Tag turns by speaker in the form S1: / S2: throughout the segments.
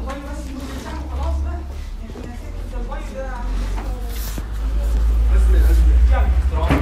S1: البايو بس نص ساعه وخلاص بقى احنا سكت البايو ده عامل
S2: رسم الازمه
S1: يلا
S2: اختراع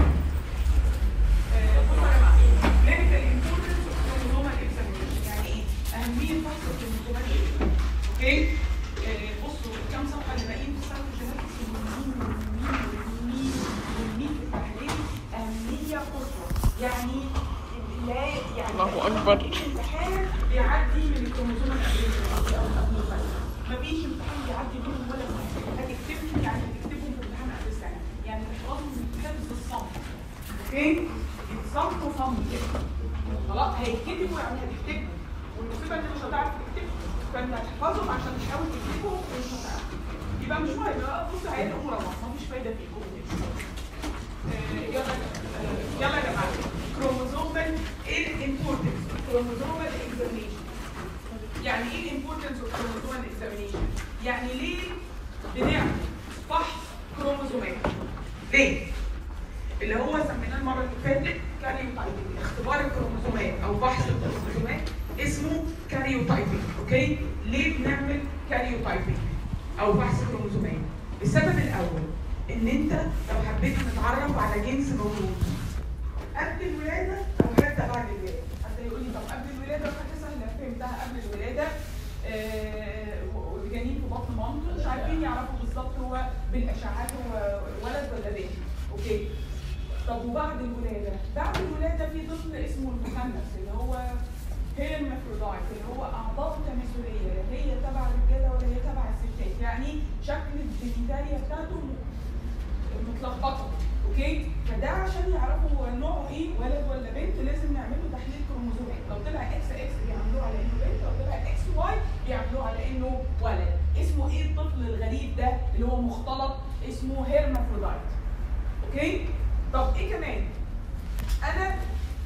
S1: آه، بصوا يا جماعه medical importance of chromosomal examination يعني ايه؟ اهميه فحص الكروموسومات ايه؟ اوكي؟ آه، بصوا الكام صفحه اللي باقيين في سايتو جينيتكس والمين والمين والمين في التحليل اهميه قصوى يعني لا يعني
S3: الله أكبر.
S1: امتحان بيعدي من الكروموسوم الامريكي او الابنوفاس مفيش امتحان بيعدي منهم ولا سنه هتكتبهم يعني هتكتبهم في امتحان قبل السنه يعني تحفظهم بالحفظ الصمت اوكي الصمت وصمت كده خلاص هيتكتبوا يعني هتكتبهم والمصيبه ان مش هتعرف تكتبهم فانت هتحفظهم عشان تحاول تكتبهم ومش هتعرف يبقى مش مهم بقى بص هي الامور اهو مفيش فايده فيكم آه، يلا آه، يلا يا جماعه كروموزومال ايه الامبورتنس كروموزومال اكزامينيشن يعني ايه الامبورتنس اوف كروموزومال اكزامينيشن يعني ليه بنعمل فحص كروموزومات ليه اللي هو سميناه المره اللي فاتت كاريوتايبنج اختبار الكروموزومات او فحص الكروموزومات اسمه كاريوتايبنج اوكي ليه بنعمل كاريوتايبنج او فحص كروموزومات السبب الاول ان انت لو حبيت نتعرف على جنس موجود قبل الولاده او حتى بعد الولاده حتى يقول لي طب قبل الولاده حاجه سهله فهمتها قبل الولاده آه، والجنين في بطن مامته مش عارفين يعرفوا بالظبط هو بالاشعاعات هو ولد ولا بنت اوكي طب وبعد الولاده بعد الولاده في طفل اسمه المخنث اللي هو هيرمافرودايت اللي هو اعضاء تناسليه لا هي تبع الرجاله ولا هي تبع الستات يعني شكل الجينيتاليا بتاعته متلخبطه اوكي فده عشان يعرفوا هو نوعه ايه ولد ولا بنت لازم نعمل له تحليل كروموزومات لو طلع اكس اكس بيعملوه على انه بنت لو طلع اكس واي بيعملوه على انه ولد اسمه ايه الطفل الغريب ده اللي هو مختلط اسمه هيرمافرودايت اوكي طب ايه كمان انا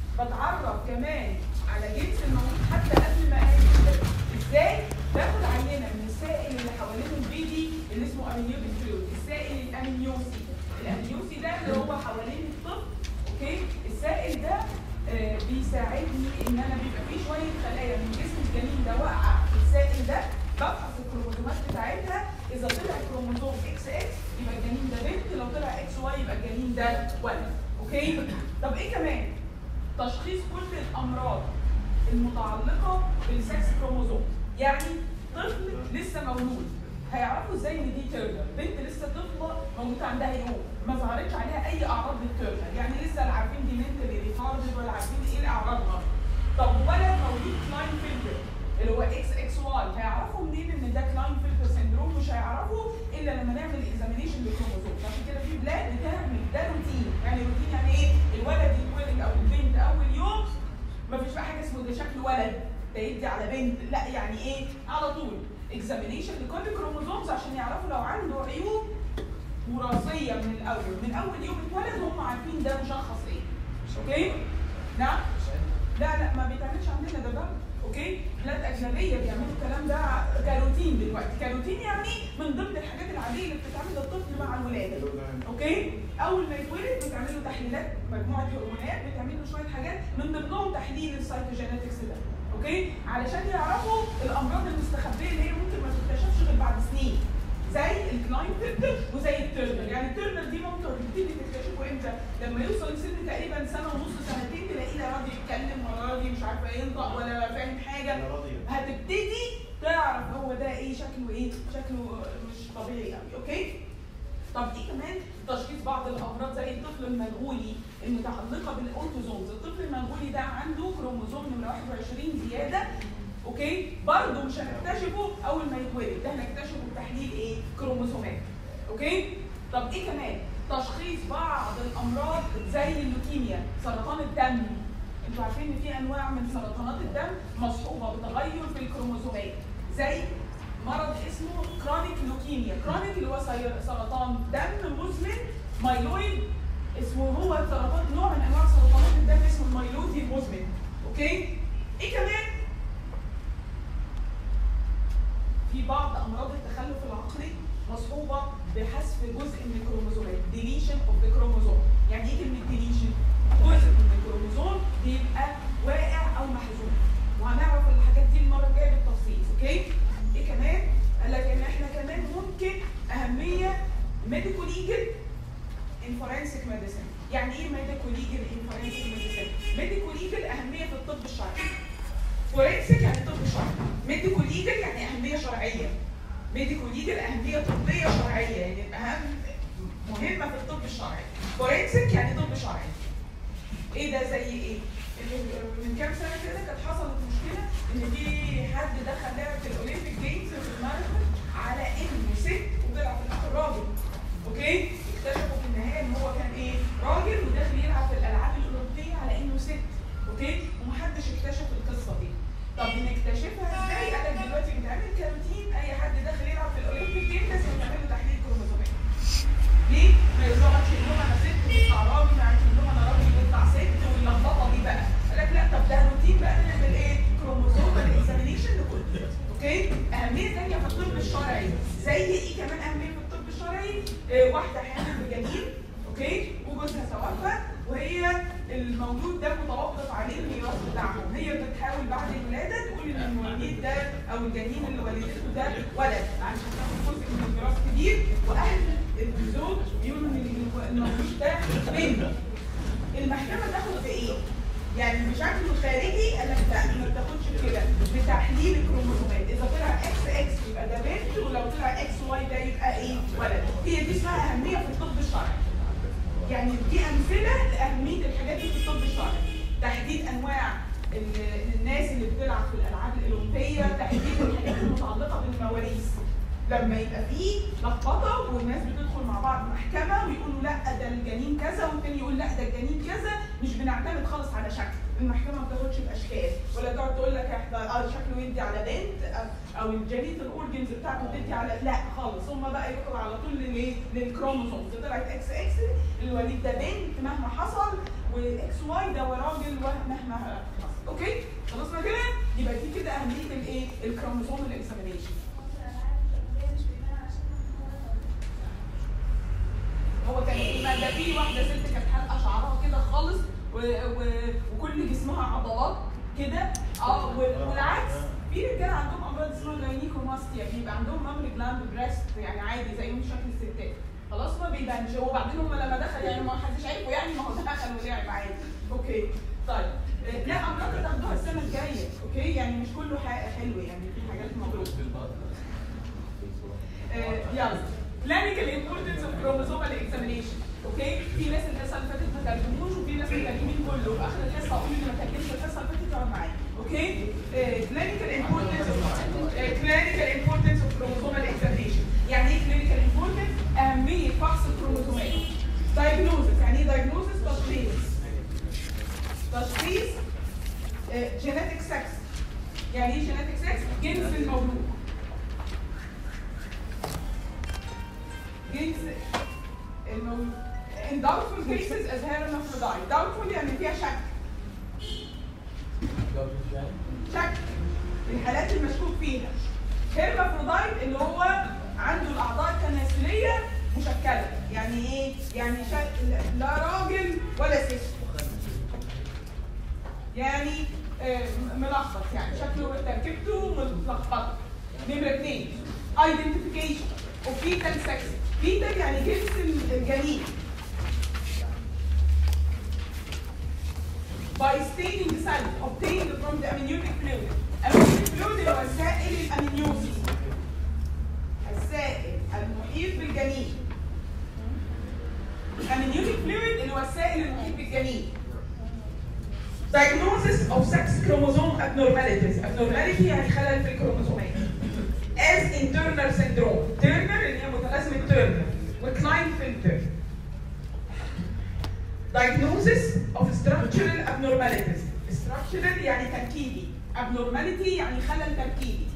S1: بتعرف كمان على جنس الموجود حتى قبل ما اجي ازاي باخد عينه من السائل اللي حوالين البيبي اللي اسمه امنيوتيك فلويد السائل الامنيوسي الامنيوسي ده اللي هو حوالين الطفل اوكي السائل ده آه بيساعدني ان انا بيبقى فيه شويه خلايا من جسم الجنين ده واقعه في السائل ده بفحص الكروموسومات بتاعتها اذا طلع كروموسوم اكس اكس يبقى الجنين ده بنت لو طلع اكس واي يبقى الجنين ده ولد اوكي طب ايه كمان تشخيص كل الامراض المتعلقه بالسكس كروموزوم يعني طفل لسه مولود هيعرفوا ازاي ان دي تيرنر بنت لسه طفله موجوده عندها يوم ما ظهرتش عليها اي اعراض للتيرنر يعني لسه لا عارفين دي منتال ريتاردد ولا عارفين ايه اعراضها طب ولد مولود كلاين فيلتر اللي هو اكس اكس واي هيعرفوا منين ان ده كلاين فيلتر سندروم مش هيعرفوا الا لما نعمل اكزامينيشن للكروموزوم عشان كده في بلاد بتعمل ده روتين يعني روتين يعني ايه الولد يتولد او البنت اول يوم مفيش بقى حاجه اسمه ده شكل ولد ده يدي على بنت لا يعني ايه على طول اكزامينيشن لكل كروموزومز عشان يعرفوا لو عنده عيوب وراثيه من الاول من اول يوم اتولد هم عارفين ده مشخص ايه اوكي نعم لا لا ما بيتعملش عندنا ده بقى اوكي بلاد اجنبيه بيعملوا الكلام ده كروتين دلوقتي كروتين يعني من ضمن الحاجات العاديه اللي بتتعمل للطفل مع الولاده اوكي اول ما يتولد بتعمل له تحليلات مجموعه هرمونات بتعمل له شويه حاجات من ضمنهم تحليل السيتوجينetics ده اوكي علشان يعرفوا الامراض المستخبيه اللي هي ممكن ما تكتشفش غير بعد سنين زي الكلاين فيلتر وزي التيرنر يعني التيرنر دي ممكن تبتدي تكتشفه امتى لما يوصل لسن تقريبا سنه ونص سنتين تلاقيه لا راضي يتكلم ولا راضي مش عارفه ينطق ولا فاهم حاجه هتبتدي تعرف هو ده ايه شكله ايه شكله مش طبيعي قوي اوكي طب ايه كمان تشخيص بعض الامراض زي الطفل المنغولي المتعلقه بالاوتوزومز الطفل المنغولي ده عنده كروموزوم نمره 21 زياده اوكي برضه مش هنكتشفه اول ما يتولد ده هنكتشفه بتحليل ايه كروموسومات اوكي طب ايه كمان تشخيص بعض الامراض زي اللوكيميا سرطان الدم انتوا عارفين ان في انواع من سرطانات الدم مصحوبه بتغير في الكروموسومات زي مرض اسمه كرونيك لوكيميا كرونيك اللي هو سي- سرطان دم مزمن مايلويد اسمه هو سرطان نوع من انواع سرطانات الدم اسمه المايلويد المزمن اوكي ايه كمان في بعض امراض التخلف العقلي مصحوبه بحذف جزء من الكروموسومات deletion of the chromosome يعني ايه كلمه deletion جزء من الكروموسوم بيبقى واقع او محذوف وهنعرف الحاجات دي المره الجايه بالتفصيل اوكي ايه كمان فورنسيك ميديسن يعني ايه ميديكو ليجل ان فورنسيك ميديسن ميديكو ليجل اهميه في الطب الشرعي فورنسيك يعني طب شرعي ميديكو ليجل يعني اهميه شرعيه ميديكو ليجل اهميه طبيه شرعيه يعني اهم مهمه في الطب الشرعي فورنسيك يعني طب شرعي ايه ده زي ايه اللي من كام سنه كده كانت حصلت مشكله ان في حد دخل لعبه الاولمبيك جيمز في الماراثون على انه ست وطلع في الاخر راجل اوكي اكتشفوا في النهايه ان هو كان ايه راجل وداخل يلعب في الالعاب الاولمبيه على انه ست اوكي ومحدش اكتشف القصه دي طب بنكتشفها ازاي قال لك دلوقتي بنعمل كروتين اي حد داخل يلعب في الاولمبيك جيم لازم نعمل له تحليل كروموسومات ليه؟ ما يظهرش ان هو انا ست ويطلع راجل ما يعرفش ان هو انا راجل ويطلع ست واللخبطه دي بقى قال لك لا طب ده روتين بقى نعمل ايه؟ كروموسومال اكزامينيشن لكل اوكي؟ اهميه ثانيه في الطب الشرعي زي ايه كمان اهميه في الطب الشرعي؟ آه واحده حامل بجنين اوكي؟ وجوزها توفى وهي المولود ده متوقف عليه الميراث بتاعهم هي بتحاول بعد الولاده تقول ان المولود ده او الجنين اللي ولدته ده ولد عشان تاخد جزء من الميراث كبير واهل الزوج بيقولوا ان المولود ده بنت المحكمه تاخد بايه؟ يعني بشكل خارجي قال لك لا ما بتاخدش كده بتحليل الكروموسومات اذا طلع اكس اكس يبقى ده بنت ولو طلع اكس واي ده يبقى ايه؟ ولد هي دي اسمها اهميه في الطب الشرعي يعني دي امثله لاهميه الحاجات دي في الطب الشرعي تحديد انواع ال- الناس اللي بتلعب في الالعاب الاولمبيه تحديد الحاجات المتعلقه بالمواريث لما يبقى فيه لخبطه والناس بتدخل مع بعض محكمه ويقولوا لا ده الجنين كذا والتاني يقول لا ده الجنين كذا مش بنعتمد خالص على شكل المحكمه ما بتاخدش باشكال ولا تقعد تقول لك احنا اه شكله يدي على بنت أو- او الجينيتال اورجنز بتاعته تدي على لا خالص هم بقى يروحوا على طول للايه للكروموسومز طلعت اكس اكس الوليد ده بنت مهما حصل واكس واي ده راجل مهما حصل اوكي خلصنا كده يبقى دي كده اهميه الايه الكروموسوم الاكزامينيشن هو كان ايه ما ده في واحده ست كانت حلقه شعرها كده خالص و... و... وكل جسمها عضلات كده اه و- والعكس في رجاله عندهم امراض اسمها جاينيكوماستيا بيبقى عندهم مامري جلاند بريست يعني عادي زيهم شكل الستات خلاص ما بيبانش وبعدين هم لما دخل يعني ما حدش عارفه يعني ما هو دخل ولعب عادي اوكي طيب آه، لا امراض تاخدوها السنه الجايه اوكي يعني مش كله ح- حلو يعني في حاجات مبروك آه، يلا clinical importance of chromosomal examination اوكي في ناس الحصه اللي فاتت ما ترجموش وفي ناس مترجمين كله في اخر الحصه اقول اللي ما ترجمش الحصه اللي فاتت يقعد معايا اوكي آه، clinical importance of آه، clinical importance of chromosomal examination يعني ايه clinical importance اهميه فحص الكروموسومات diagnosis يعني ايه diagnosis تشخيص تشخيص آه، genetic sex يعني ايه genetic sex جنس المولود جنس المولود in doubtful cases as hermaphrodite doubtful يعني فيها شك شك الحالات المشكوك فيها هيرمافرودايت اللي هو عنده الاعضاء التناسليه مشكله يعني ايه يعني شك لا راجل ولا ست يعني آه، ملخبط يعني شكله تركيبته ملخبطه نمره اثنين identification of fetal sex fetal يعني جنس الجنين by staining the cells obtained from the amniotic fluid. amniotic fluid اللي هو السائل الامنيوسي. السائل المحيط بالجنين. amniotic fluid اللي هو السائل المحيط بالجنين. diagnosis of sex chromosome abnormalities. abnormality يعني خلل في الكروموسومات. as internal syndrome. تيرنر اللي هي متلازمة تيرنر. وكلاين فلتر. diagnosis of structural abnormalities structural يعني تركيبي abnormality يعني خلل تركيبي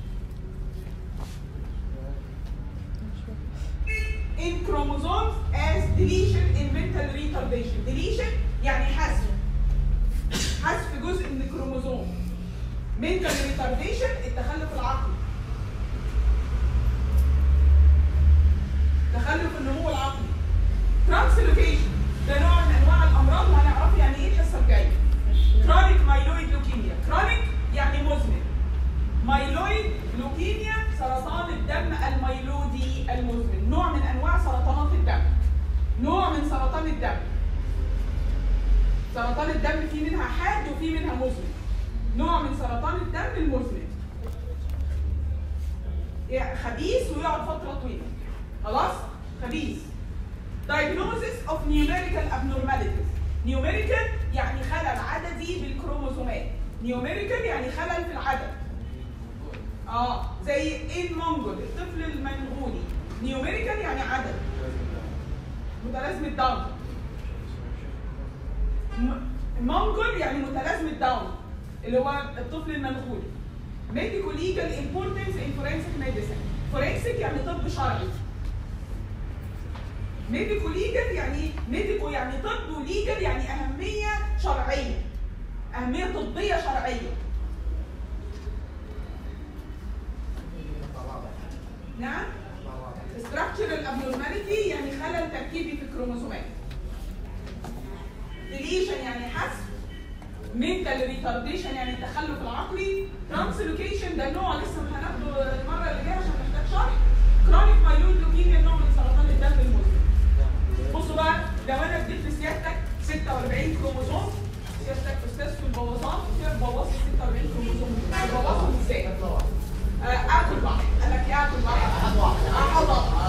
S1: in chromosomes as deletion in mental retardation deletion يعني حذف حذف جزء من الكروموسوم mental retardation التخلف العقلي تخلف النمو العقلي translocation ده نوع من انواع الامراض وهنعرف يعني ايه الحصه الجايه كرونيك مايلويد لوكيميا كرونيك يعني مزمن مايلويد لوكيميا سرطان الدم الميلودي المزمن نوع من انواع سرطانات الدم نوع من سرطان سرطان الدم سرطان الدم في منها حاد وفي منها مزمن نوع من سرطان الدم المزمن يعني خبيث ويقعد فتره طويله خلاص خبيث diagnosis of numerical abnormalities numerical يعني خلل عددي بالكروموسومات numerical يعني خلل في العدد اه زي المونجول الطفل المنغولي numerical يعني عدد متلازمة داون مونجول يعني متلازمة داون اللي هو الطفل المنغولي medical legal importance in forensic medicine forensic يعني طب شرعي ميديكو ليجل يعني ميديكو يعني طب وليجل يعني أهمية شرعية أهمية طبية شرعية نعم structural abnormality يعني خلل تركيبي في الكروموسومات deletion يعني حذف mental retardation يعني التخلف العقلي translocation ده نوع لسه هناخده المره اللي جايه عشان محتاج شرح chronic myeloid leukemia نوع من سرطان الدم المزمن بصوا بقى لو انا اديت لسيادتك 46 كروموسوم سيادتك استاذ في البوظان كده بوظت 46 كروموسوم بوظهم ازاي؟ آه، اكل واحد قال لك ايه اكل واحد؟ احط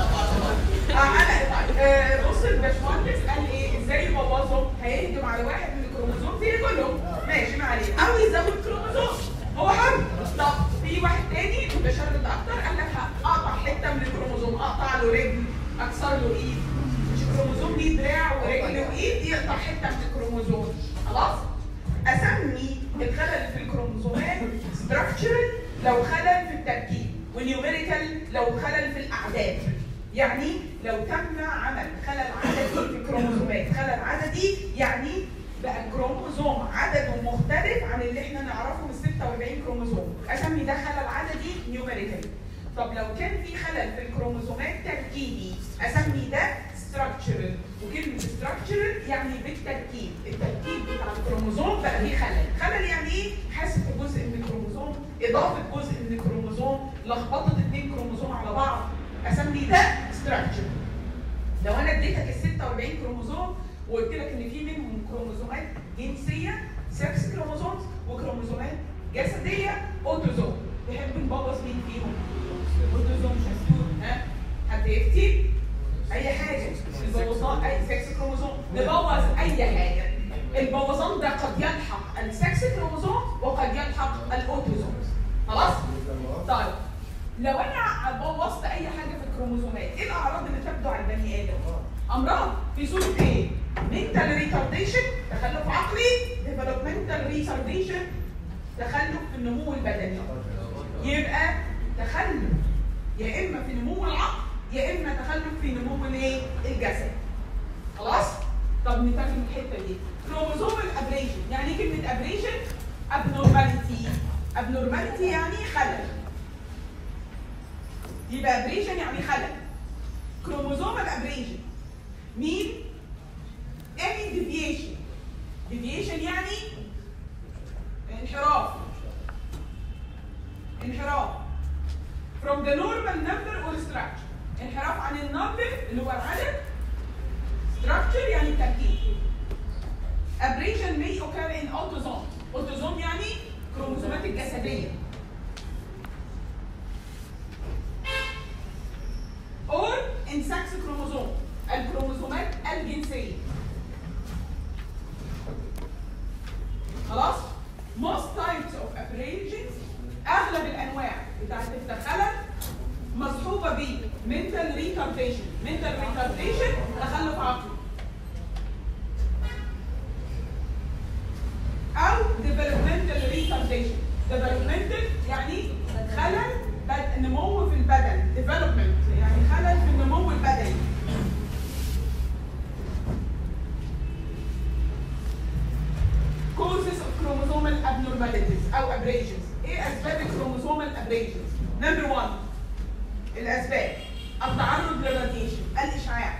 S1: انا آه، بص الباشمهندس قال ايه ازاي يبوظهم؟ هيهجم على واحد من الكروموسوم فيه كلهم ماشي ما عليه او يزود كروموسوم هو حر طب في واحد تاني متشرد اكتر قال لك هقطع حته من الكروموسوم اقطع له رجل اكسر له ايد مش الكروموسوم ليه دراع ورجل وايد يقطع حته من الكروموسوم خلاص اسمي الخلل في الكروموسومات structural لو خلل في التركيب ونيوميريكال لو خلل في الاعداد يعني لو تم عمل خلل عددي في الكروموسومات خلل عددي يعني بقى الكروموسوم عدده مختلف عن اللي احنا نعرفه من 46 كروموسوم اسمي ده خلل عددي نيوميريكال طب لو كان في خلل في الكروموسومات تركيبي اسمي ده structural وكلمة structural يعني بالتركيب التركيب بتاع الكروموسوم بقى فيه خلل خلل يعني ايه؟ حذف جزء من الكروموسوم اضافة جزء من الكروموسوم لخبطة اتنين كروموسوم على بعض اسمي ده structural لو انا اديتك ال 46 كروموسوم وقلت لك ان في منهم كروموسومات جنسيه سكس كروموسومز وكروموسومات جسديه اوتوزوم تحب نبوظ مين فيهم؟ اوتوزوم شفتوه ها؟ حد يفتي؟ اي حاجه البوظان اي سكس كروموسوم نبوظ اي حاجه البوظان ده قد يلحق السكس كروموسوم وقد يلحق الاوتوزوم خلاص؟ طيب لو انا بوظت اي حاجه في الكروموسومات ايه الاعراض اللي تبدو على البني ادم؟ امراض في صوره ايه؟ mental retardation تخلف عقلي developmental retardation تخلف في النمو البدني يبقى تخلف يا اما في نمو العقل يا اما تخلف في نمو الايه؟ الجسد خلاص؟ طب نترجم الحته دي كروموسوم الابريشن يعني ايه كلمه ابريشن؟ abnormality abnormality يعني خلل يبقى ابريشن يعني خلل كروموسوم الابريشن مين؟ any deviation deviation يعني انحراف انحراف from the normal number or structure انحراف عن النمبر اللي هو العدد structure يعني التركيب aberration may occur in autosome autosome يعني كروموسومات الجسديه or in sex chromosome الكروموسومات الجنسيه خلاص most types of aberrations اغلب الانواع بتاعت الخلل مصحوبه ب mental retardation mental retardation تخلف عقلي او developmental retardation developmental يعني خلل بد- نمو في البدن development يعني خلل في النمو البدني causes of chromosomal abnormalities او aberrations ايه اسباب الكروموسومال aberrations number one الاسباب التعرض للراديشن الاشعاع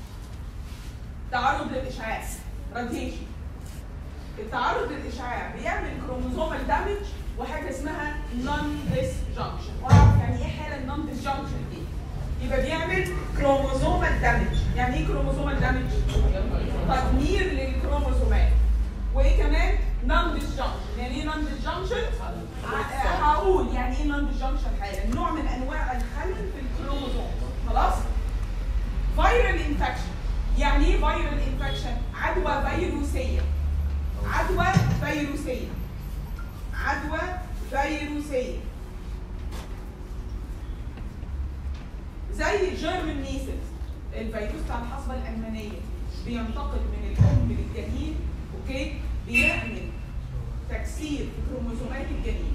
S1: تعرض للاشعاع راديشن التعرض للاشعاع بيعمل كروموسومال دامج وحاجه اسمها نون ديسجنكشن واعرف يعني ايه حاله النون ديسجنكشن دي يبقى بيعمل كروموسومال دامج يعني ايه كروموسومال دامج؟ تدمير للكروموسومات وايه كمان؟ نون ديسجنكشن يعني ايه نون ديسجنكشن؟ هقول يعني ايه نون ديسجنكشن حالا نوع من انواع الخلل في الكروموسوم خلاص؟ فيرال انفكشن يعني ايه فيرال انفكشن؟ عدوى فيروسيه عدوى فيروسيه عدوى فيروسيه زي جيرمن ميسلز الفيروس بتاع الحصبه الالمانيه بينتقل من الام للجنين اوكي بيعمل تكسير في كروموسومات الجنين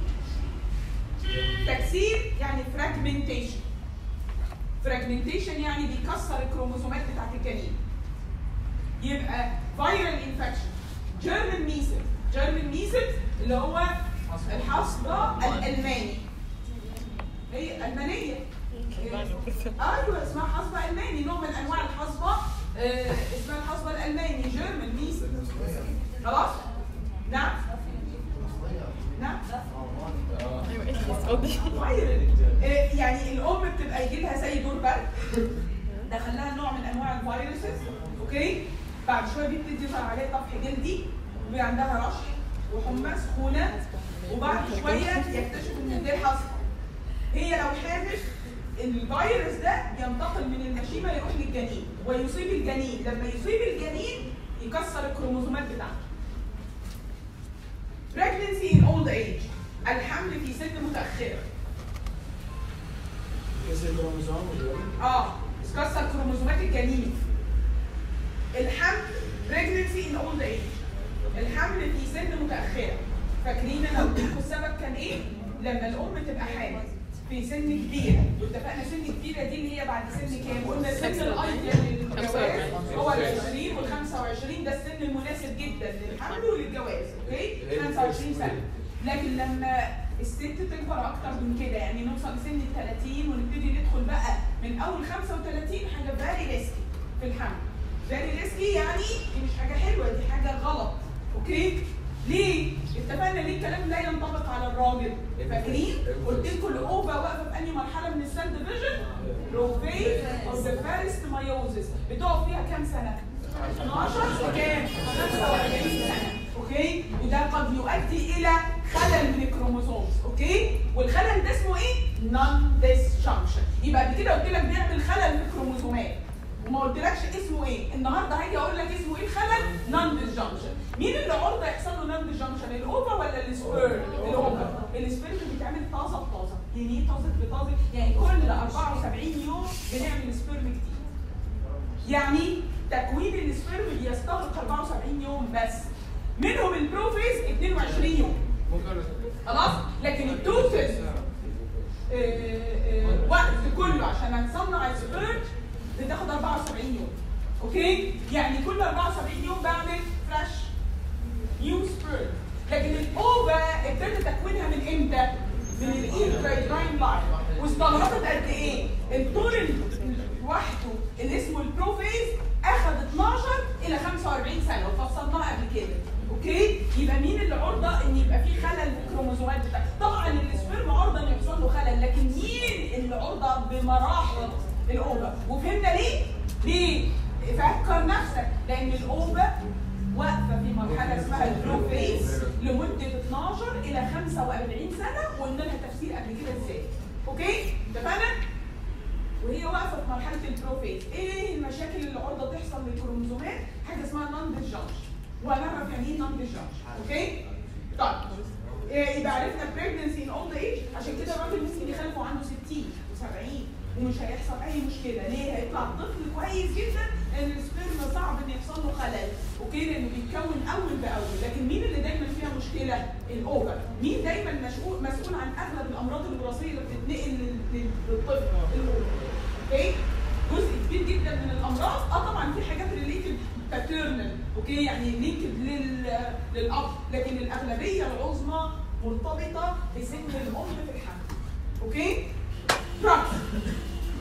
S1: تكسير يعني فراجمنتيشن فراجمنتيشن يعني بيكسر الكروموسومات بتاعت الجنين يبقى فيرال انفكشن جيرمن ميسلز جيرمن ميسلز اللي هو الحصبه الالماني هي المانيه ايوه اسمها حصبه الماني نوع من انواع الحصبه آه اسمها الحصبه الالماني جيرمن ميسلز خلاص نعم نعم فايرال آه، يعني الام بتبقى يجي لها زي دور برد دخل لها نوع من انواع الفيروسز اوكي بعد شويه بيبتدي يظهر عليها طفح جلدي وبيبقى عندها رشح وحمى سخونه وبعد شويه يكتشف ان دي حصبه هي لو حامل الفيروس ده ينتقل من النشيمه يروح للجنين ويصيب الجنين لما يصيب الجنين يكسر الكروموسومات بتاعته pregnancy in old age الحمل في سن متأخرة
S2: كسر الكروموسوم والولد.
S1: اه كسر كروموسومات الجنين الحمل pregnancy in old age الحمل في سن متأخرة فاكرين انا قلت لكم السبب كان ايه؟ لما الام تبقى حامل في سن كبير واتفقنا سن كبيرة دي اللي هي بعد سن كام؟ قلنا سن الايديال للجواز هو ال 20 وال 25 ده السن المناسب جدا للحمل وللجواز اوكي؟ 25 سنة لكن لما الست تكبر اكتر من كده يعني نوصل لسن ال 30 ونبتدي ندخل بقى من اول 35 حاجه فيري ريسكي في الحمل فيري ريسكي يعني دي مش حاجه حلوه دي حاجه غلط اوكي ليه؟ اتفقنا ليه الكلام لا ينطبق على الراجل فاكرين؟ قلت لكم الاوفا واقفه في انهي مرحله من السيل ديفيجن؟ روفيت او ذا فيرست مايوزس بتقف فيها كام سنه؟ 12 وكام؟ 45 سنه اوكي؟ وده قد يؤدي الى خلل من الكروموسومز اوكي؟ والخلل ده اسمه ايه؟ نون ديسجنكشن يبقى قبل كده قلت لك بيعمل خلل في الكروموسومات وما قلتلكش اسمه ايه النهارده هاجي اقول لك اسمه ايه الخلل نون ديسجنكشن مين اللي عرضه يحصل له نون ديسجنكشن الاوفا ولا السبيرم الاوفا السبيرم بيتعمل طازه بطازه يعني ايه طازه بطازه يعني كل 74 يوم بنعمل سبيرم جديد يعني تكوين السبيرم بيستغرق 74 يوم بس منهم البروفيز 22 يوم خلاص لكن التوتال آه، آه، وقت كله عشان نصنع السبيرم بتاخد 74 يوم اوكي يعني كل 74 يوم بعمل فريش نيو سبيرم لكن الاوفا ابتدى تكوينها من امتى؟ من الانترايدراين لاين واستغرقت قد ايه؟ الطول ال- لوحده اللي اسمه البروفيز اخذ 12 الى 45 سنه وفصلناها قبل كده اوكي يبقى مين اللي عرضه ان يبقى في خلل في الكروموسومات بتاعته طبعا السبرم عرضه ان يحصل له خلل لكن مين اللي عرضه بمراحل الاوفا وفهمنا ليه ليه فكر نفسك لان الاوفا واقفه في مرحله اسمها البروفيز لمده 12 الى 45 سنه وقلنا لها تفسير قبل كده ازاي اوكي اتفقنا وهي واقفه في مرحله البروفيز ايه المشاكل اللي عرضه تحصل للكروموسومات حاجه اسمها نون ديسجنكشن وهنعرف يعني ايه نون ديسجنكشن اوكي طيب إيه يبقى عرفنا بريجنسي ان اولد ايج عشان كده الراجل ممكن يخلف وعنده 60 و70 ومش هيحصل اي مشكله ليه هيطلع طفل كويس جدا لان السبرم صعب ان يحصل له خلل اوكي لانه بيتكون اول باول لكن مين اللي دايما فيها مشكله الاوفر مين دايما مسؤول مسؤول عن اغلب الامراض الوراثيه اللي بتتنقل لل- لل- للطفل الاوفر اوكي جزء كبير جدا من الامراض اه طبعا في حاجات ريليتد باترنال اوكي يعني لينكد لل للاب لكن الاغلبيه العظمى مرتبطه بسن الام في الحمل اوكي دراجز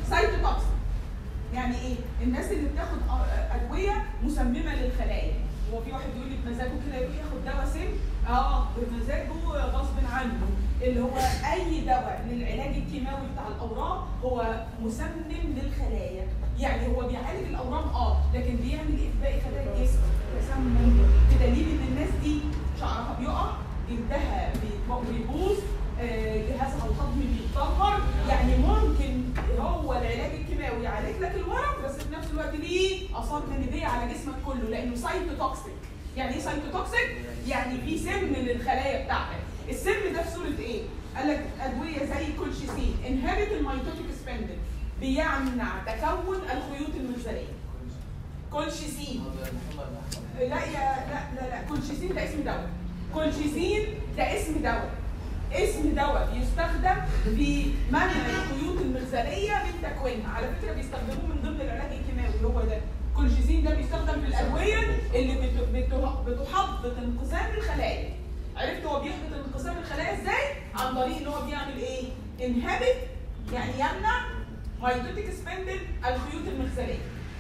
S1: سايتوتوكسين يعني ايه الناس اللي بتاخد أ- ادويه مسممه للخلايا هو في واحد يقول لي بمزاجه كده يروح ياخد دواء سم اه بمزاجه غصب عنه اللي هو اي دواء للعلاج الكيماوي بتاع الاورام هو مسمم للخلايا يعني هو بيعالج الاورام اه لكن بيعمل ايه في باقي خلايا الجسم تسمم بدليل ان الناس دي شعرها بيقع جلدها بيبقى- بيبوظ آه، جهازها الهضمي بيتدمر يعني ممكن هو العلاج الكيماوي يعالج لك الورم بس في نفس الوقت ليه اثار جانبيه على جسمك كله لانه سايتوتوكسيك يعني ايه سايتوتوكسيك؟ يعني في سم للخلايا بتاعتك السم ده في صوره ايه؟ قال لك ادويه زي الكولشيسين انهبت الميتوتيك سبندل بيمنع تكون الخيوط المنزليه كولشيسين لا يا لا لا لا كولشيسين ده اسم دواء كولشيسين ده اسم دواء اسم دواء بيستخدم في منع الخيوط المغزليه من تكوينها على فكره بيستخدموه من ضمن العلاج الكيماوي هو ده الكولشيسين ده بيستخدم في الادويه اللي بت- بت- بتحبط انقسام الخلايا عرفت هو بيحبط انقسام الخلايا ازاي عن طريق ان هو بيعمل ايه انهبت يعني يمنع مايتوتيك سبندل الخيوط المغزليه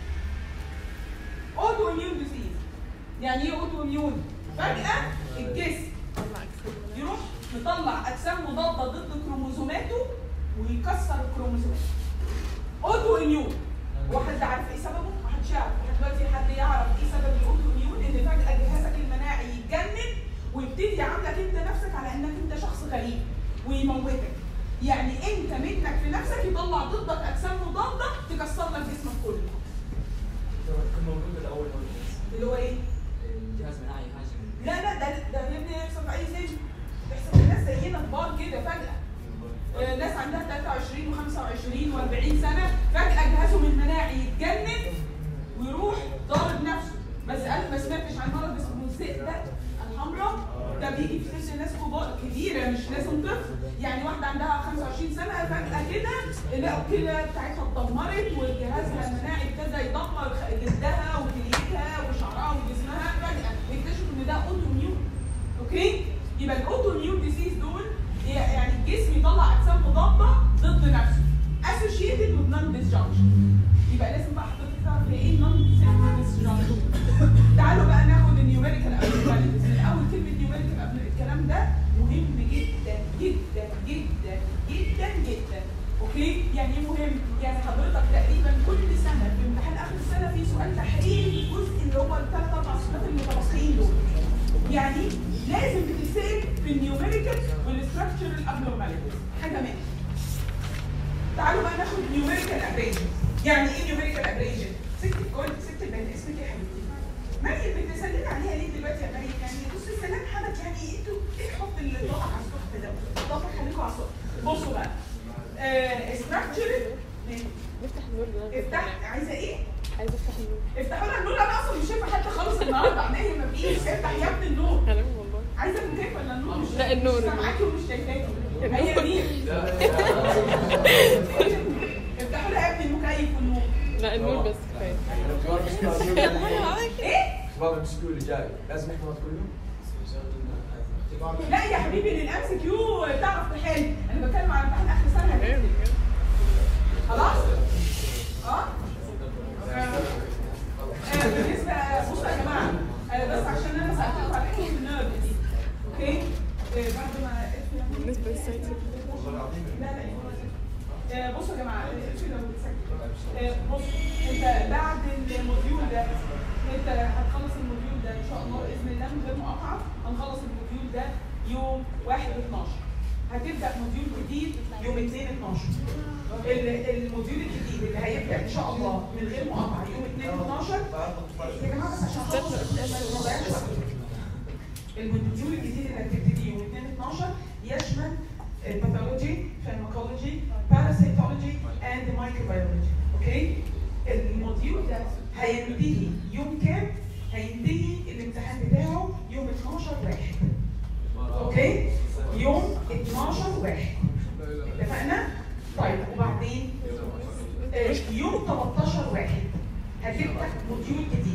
S1: اوتو اميون ديزيز يعني ايه اوتو اميون فجاه الجسم يروح مطلع اجسام مضاده ضد كروموزوماته ويكسر الكروموزومات اوتو اميون هو حد عارف ايه سببه؟ ما حدش يعرف لحد دلوقتي حد يعرف ايه سبب الاوتو اميون ان فجاه جهازك المناعي يتجنن ويبتدي يعاملك انت نفسك على انك انت شخص غريب ويموتك يعني انت منك في نفسك يطلع ضدك اجسام مضاده تكسر لك جسمك كله
S3: كان موجود الاول هو بس
S1: اللي هو ايه؟
S3: الجهاز المناعي يهاجم
S1: لا لا ده ده يمكن يحصل في اي سن بيحصل في ناس زينا كبار كده فجأة آه، ناس عندها 23 و25 و40 سنة فجأة جهازهم المناعي يتجنن ويروح ضارب نفسه بس انا ما سمعتش عن مرض اسمه الزئبق الحمراء ده بيجي في سن ناس كبار كبيرة مش لازم طفل يعني واحدة عندها 25 سنة فجأة كده لقوا الكلى بتاعتها اتدمرت وجهازها المناعي ابتدى يدمر خ- جلدها وكليتها وشعرها وجسمها فجأة يكتشفوا ان ده اوتو ميون اوكي يبقى الاوتو ميون ديزيز دول هي- يعني الجسم يطلع اجسام مضاده ضد نفسه اسوشيتد with non disjunction يبقى لازم بقى حضرتك تعرف هي ايه non disjunction تعالوا بقى ناخد النيوميريكال abnormalities من اول كلمه نيوميريكال الكلام ده مهم جدا جدا جدا جدا جدا اوكي يعني ايه مهم يعني حضرتك تقريبا كل سنه في امتحان اخر السنه في سؤال تحريري الجزء اللي هو الثلاث اربع سنوات المتبقيين دول يعني لازم بتتسال في النيوميريكال والستراكشرال ابنورماليتيز حاجه منها تعالوا بقى ناخد نيوميريكال ابريجن يعني ايه نيوميريكال ابريجن ست الكل ست البنت اسمك ايه يا حبيبتي مريم بتسلمي عليها ليه دلوقتي يا مريم يعني بصي سلام حمد يعني انتوا ايه الحب اللي طالع على الصبح ده طبعا خليكم على الصبح بصوا بقى ستراكشرال
S4: نفتح النور ده
S1: افتح عايزه ايه
S4: عايزه افتح النور
S1: افتحوا لها النور انا اصلا مش شايفه حد خالص النهارده عينيا ما فيش افتح يا ابني النور
S4: كلام والله
S1: عايزه المكيف ولا النور مش
S4: لا، النور.
S1: مش سامعاكي ومش شايفاكي هي مين افتحوا لها يا ابني المكيف والنور
S4: لا النور بس كفايه
S1: ايه
S3: شباب الاسبوع اللي جاي لازم احنا كله
S1: لا يا حبيبي للام سي كيو تعرف تحل انا بتكلم عن امتحان اخر سنه
S4: تمام بجد.
S1: خلاص اه آه، بالنسبه بصوا يا جماعه آه، بس عشان انا سالتكم على حته النيرف دي اوكي آه، بعد ما
S4: بالنسبه للسايت
S1: لا لا آه، بصوا يا جماعه اقفل لو بتسجل آه، بص انت بعد الموديول ده انت هتخلص الموديول ده ان شاء الله باذن الله من غير مقاطعه هنخلص الموديول ده يوم 1 12 هتبدا موديول جديد يوم 2 12 ال- الموديول الجديد اللي هيبدا ان شاء الله من غير مقاطعه يوم 2 12 يا جماعه بس عشان اخلص ما نضيعش وقت. الموديول الجديد اللي هتبتدي يوم 2 12 يشمل باثولوجي فارماكولوجي باراسيتولوجي اند مايكروبيولوجي اوكي الموديول ده هينتهي يوم كام هينتهي الامتحان بتاعه يوم 12 واحد اوكي يوم 12 واحد اتفقنا طيب وبعدين آه، يوم 13 واحد هتبدا موديول جديد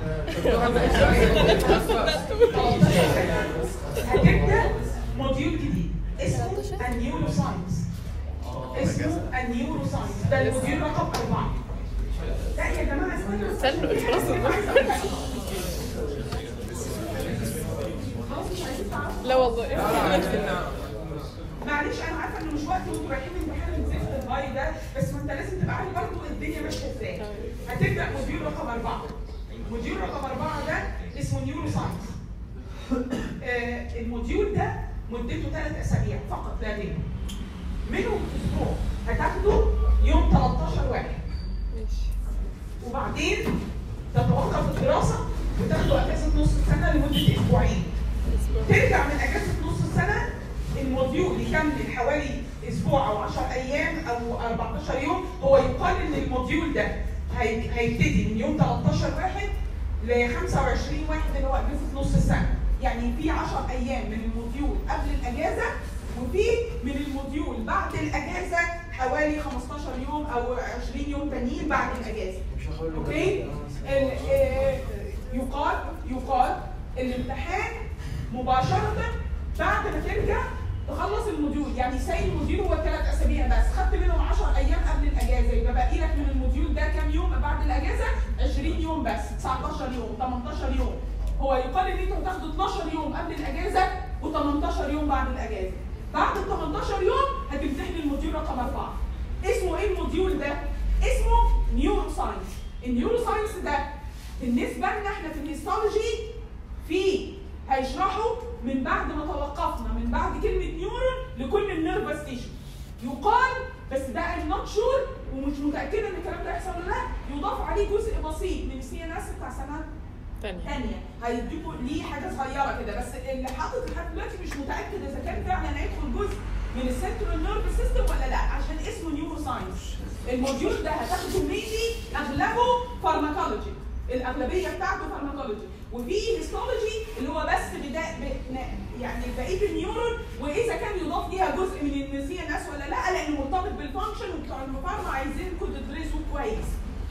S1: هتبدا موديول جديد اسمه النيورو ساينس اسمه النيورو ساينس ده الموديول رقم أربعة لا يا جماعة استنوا
S4: استنوا، خلاص.
S1: عايزة أقول حاجة. مش عايزين تعرفوا
S4: لا والله
S1: معلش انا عارفه انه مش وقت وانتوا رايحين امتحان الزفت الهاي ده بس ما انت لازم تبقى عارف برضه الدنيا ماشيه ازاي هتبدا موديول رقم اربعه موديول رقم اربعه ده اسمه نيورو ساينس آه الموديول ده مدته ثلاث اسابيع فقط لا غير منهم اسبوع هتاخده يوم 13 واحد
S4: ماشي
S1: وبعدين تتوقف الدراسه وتاخدوا اجازه نص السنه لمده اسبوعين
S4: اسبوع
S1: ترجع من اجازه نص السنه الموديول يكمل حوالي اسبوع او 10 ايام او 14 يوم هو يقال ان الموديول ده هي- هيبتدي من يوم 13 واحد ل 25 واحد اللي هو اجازه نص السنه يعني في 10 ايام من الموديول قبل الاجازه وفي من الموديول بعد الاجازه حوالي 15 يوم او 20 يوم تانيين بعد الاجازه
S3: مش هقول له
S1: اوكي ال- آه، يقال يقال الامتحان مباشره بعد ما ترجع تخلص الموديول يعني سي الموديول هو ثلاث اسابيع بس خدت منهم 10 ايام قبل الاجازه يبقى باقي لك من الموديول ده كام يوم بعد الاجازه 20 يوم بس 19 يوم 18 يوم هو يقال ان انتوا هتاخدوا 12 يوم قبل الاجازه و18 يوم بعد الاجازه بعد ال 18 يوم هتمتحن الموديول رقم اربعه اسمه ايه الموديول ده؟ اسمه نيورو ساينس النيورو ساينس ده بالنسبه لنا احنا في الهيستولوجي في هيشرحوا من بعد ما توقفنا من بعد كلمه نيورون لكل النيرفس تيشو يقال بس ده I'm not sure ومش متاكده ان الكلام ده هيحصل ولا لا يضاف عليه جزء بسيط من السي ان اس بتاع سنه
S4: تانية
S1: ثانيه هيديكوا ليه حاجه صغيره كده بس اللي حاطط لحد دلوقتي مش متاكد اذا كان فعلا هيدخل جزء من السنترال نيرف سيستم ولا لا عشان اسمه نيورو ساينس الموديول ده هتاخده مينلي اغلبه فارماكولوجي الاغلبيه بتاعته فارماكولوجي وفي هيستولوجي اللي هو بس بدايه ب- يعني بقيه النيورون واذا كان يضاف ليها جزء من السي ان اس ولا لا لانه مرتبط بالفانكشن وبتوع المفارما عايزينكم تدرسوا كويس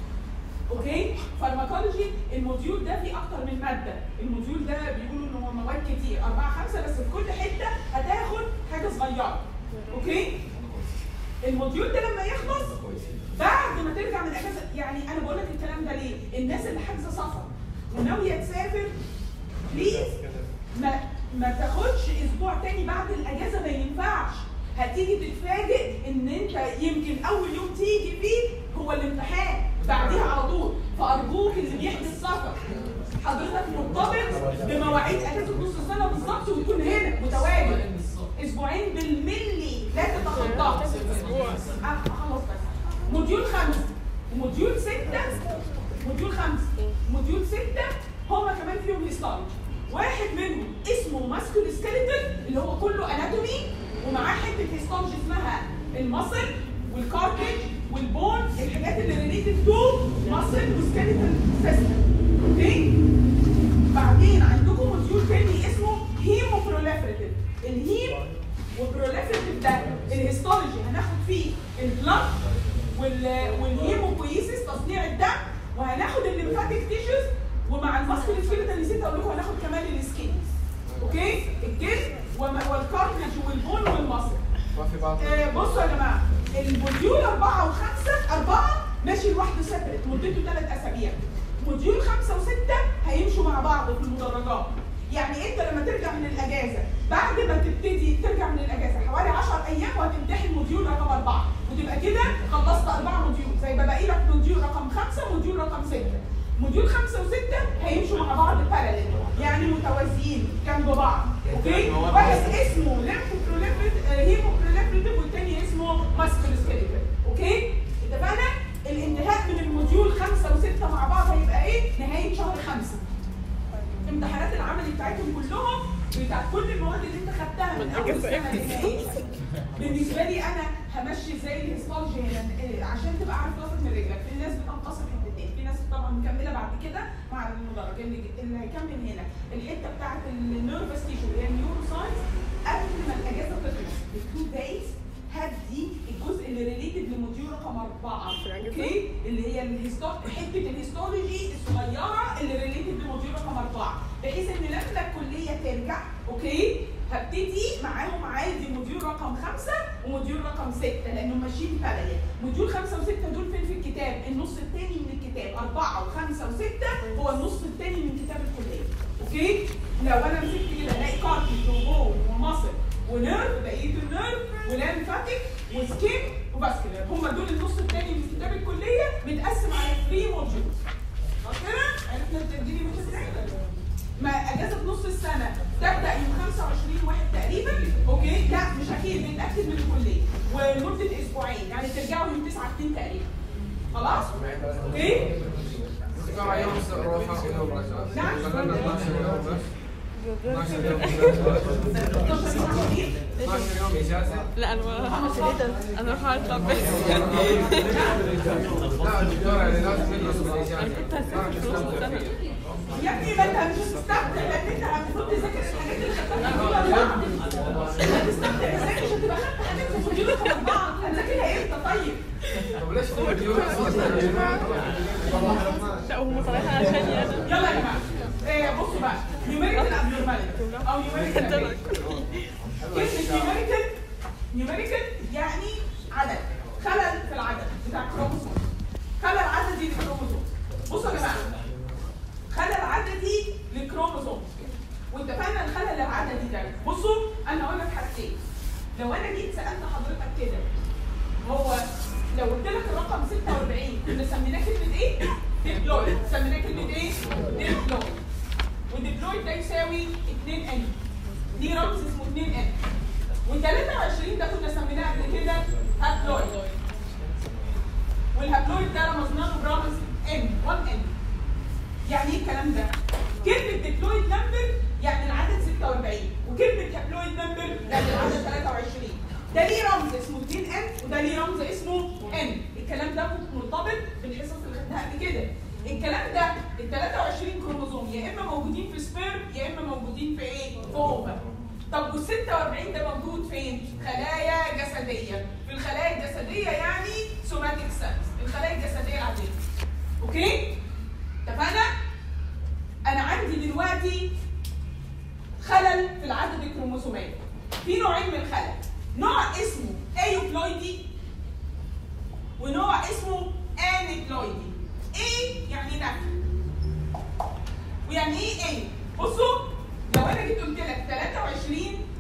S1: اوكي فارماكولوجي الموديول ده فيه اكتر من ماده الموديول ده بيقولوا ان هو مواد كتير اربعه خمسه بس في كل حته هتاخد حاجه صغيره اوكي الموديول ده لما يخلص بعد ما ترجع من الاجازه يعني انا بقول لك الكلام ده ليه الناس اللي حاجزه سفر وناويه تسافر بليز ما ما تاخدش اسبوع تاني بعد الاجازه ما ينفعش هتيجي تتفاجئ ان انت يمكن اول يوم تيجي فيه هو الامتحان بعديها على طول فارجوك اللي بيحجز سفر حضرتك مرتبط بمواعيد اجازه نص السنه بالظبط وتكون هنا متواجد اسبوعين بالملي لا تتخطاه
S4: اسبوع
S1: آه، خلاص بس موديول خمسة وموديول ستة موديول خمسة موديول ستة هما كمان فيهم هيستولوجي واحد منهم اسمه ماسكول سكيلتون اللي هو كله اناتومي ومعاه حته هيستولوجي اسمها المصل والكارتج والبون الحاجات اللي ريليتد تو ماسل وسكيلتون سيستم اوكي بعدين عندكم موديول تاني اسمه هيمو بروليفريتيف الهيم وبروليفريتيف ده الهيستولوجي هناخد فيه البلاد وال والهيموبويسيس تصنيع الدم وهناخد الليمفاتيك تيشوز ومع الماسكول سكيلتون نسيت اقول لكم هناخد كمان السكين اوكي الجلد وما- والكارتلج والبون والمصل
S2: ما في بعض
S1: آه، بصوا يا جماعه الموديول أربعة وخمسة أربعة ماشي لوحده سيبريت مدته ثلاث أسابيع موديول خمسة وستة هيمشوا مع بعض في المدرجات يعني أنت لما ترجع من الأجازة بعد ما تبتدي ترجع من الأجازة حوالي 10 أيام وهتمتحن موديول رقم أربعة وتبقى كده خلصت أربعة موديول فيبقى باقي لك موديول رقم خمسة وموديول رقم ستة موديول خمسة وستة هيمشوا مع بعض باراليل يعني متوازيين جنب بعض اوكي واحد اسمه ليمفو بروليفريت هيمو بروليفريتيف والتاني اسمه ماسكول سكيلتون اوكي اتفقنا الانتهاء من الموديول خمسة وستة مع بعض هيبقى ايه نهاية شهر خمسة امتحانات العمل بتاعتهم كلهم بتاعت كل المواد اللي انت خدتها من اول
S4: أجازة
S1: سنه
S4: إمتى؟
S1: لنهايتها بالنسبه لي انا همشي زي الهيستولوجي هنا إيه، عشان تبقى عارف راسك من رجلك في ناس بتنقسم حتتين في ناس طبعا مكمله بعد كده مع المدرج اللي اللي هيكمل هنا الحته بتاعت النيرفس تيشو اللي هي النيورو ساينس قبل ما الاجازه تخلص التو دايز هدي الجزء اللي ريليتد لموديول رقم اربعه اوكي اللي هي الهيستو حته الهيستولوجي الصغيره اللي ريليتد لموديول رقم اربعه بحيث ان لما الكليه ترجع اوكي هبتدي معاهم عادي موديول رقم خمسه وموديول رقم سته لانهم ماشيين باراليل موديول خمسه وسته دول فين في الكتاب؟ النص الثاني من الكتاب اربعه وخمسه وسته هو النص الثاني من كتاب الكليه اوكي لو انا مسكت كده الاقي كارتلج وبون ومصل ونيرف بقيه النيرف ولامفاتيك وسكين وفاسكولار هم دول النص الثاني من كتاب الكليه متقسم على 3 موديولز خلاص كده عرفنا التسجيل مش ازاي ما اجازه نص السنه تبدا يوم 25 واحد تقريبا اوكي لا مش اكيد بنتاكد من الكليه ولمده اسبوعين يعني ترجعوا يوم 9 2 تقريبا خلاص اوكي
S2: سبع يوم راحة ويوم رجعة
S1: نعم.
S2: خلينا 12 يوم بس 12 يوم
S1: 12 يوم عشرين.
S2: 12 يوم اجازة
S4: لا انا ما انا راح اطلع بس
S2: لا الدكتورة اللي لازم يدرس بالاجازة
S4: كنت هسافر في نص السنه
S1: يا ابني ما انت مش هتستمتع لان انت المفروض تذاكر الحاجات اللي خدتها في الأربعة. هتستمتع ازاي مش هتبقى خدت حاجات في فضيلة في الاربعه هنذاكرها امتى طيب؟
S2: طب ليش كل يوم
S4: لا هم طالعين عشان انا
S1: يلا يا جماعه آه، بصوا بقى نيوميريكال ابنورماليتي او نيوميريكال كلمه نيوميريكال نيوميريكال يعني عدد خلل في العدد بتاع الكروموسوم خلل عددي للكروموسوم بصوا يا جماعه خلل عددي للكروموسوم واتفقنا الخلل العددي ده بصوا انا هقول لك حاجتين لو انا جيت سالت حضرتك كده هو لو قلت لك الرقم 46 كنا سميناه كلمه ايه؟ ديبلويد سميناه كلمه ايه؟ ديبلويد والديبلويد ده يساوي 2 ان دي رمز اسمه 2 ان وال23 ده كنا سميناه قبل كده هابلويد والهابلويد ده رمزنا له برمز ان 1 ان يعني ايه الكلام ده؟ كلمة ديبلويد نمبر يعني العدد 46 وكلمة هابلويد نمبر يعني العدد 23 ده ليه رمز اسمه 2 ان وده ليه رمز اسمه ان الكلام ده مرتبط بالحصص اللي خدناها قبل كده الكلام ده ال 23 كروموزوم يا اما موجودين في سبيرم يا اما موجودين في ايه؟ في اوفا طب وال 46 ده موجود فين؟ خلايا جسديه في الخلايا الجسديه يعني سوماتيك سيلز الخلايا الجسديه العاديه اوكي؟ اتفقنا؟ انا عندي دلوقتي خلل في العدد الكروموسومات في نوعين من الخلل نوع اسمه ايوبلويدي ونوع اسمه انيبلويدي ايه يعني نفي ويعني ايه ايه بصوا لو انا جيت قلت لك 23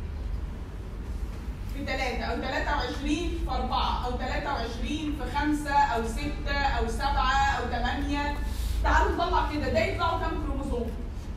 S1: في 3 او 23 في 4 او 23 في 5 او 6 او 7 او 8 تعالوا نطلع كده ده يطلعوا كام كروموسوم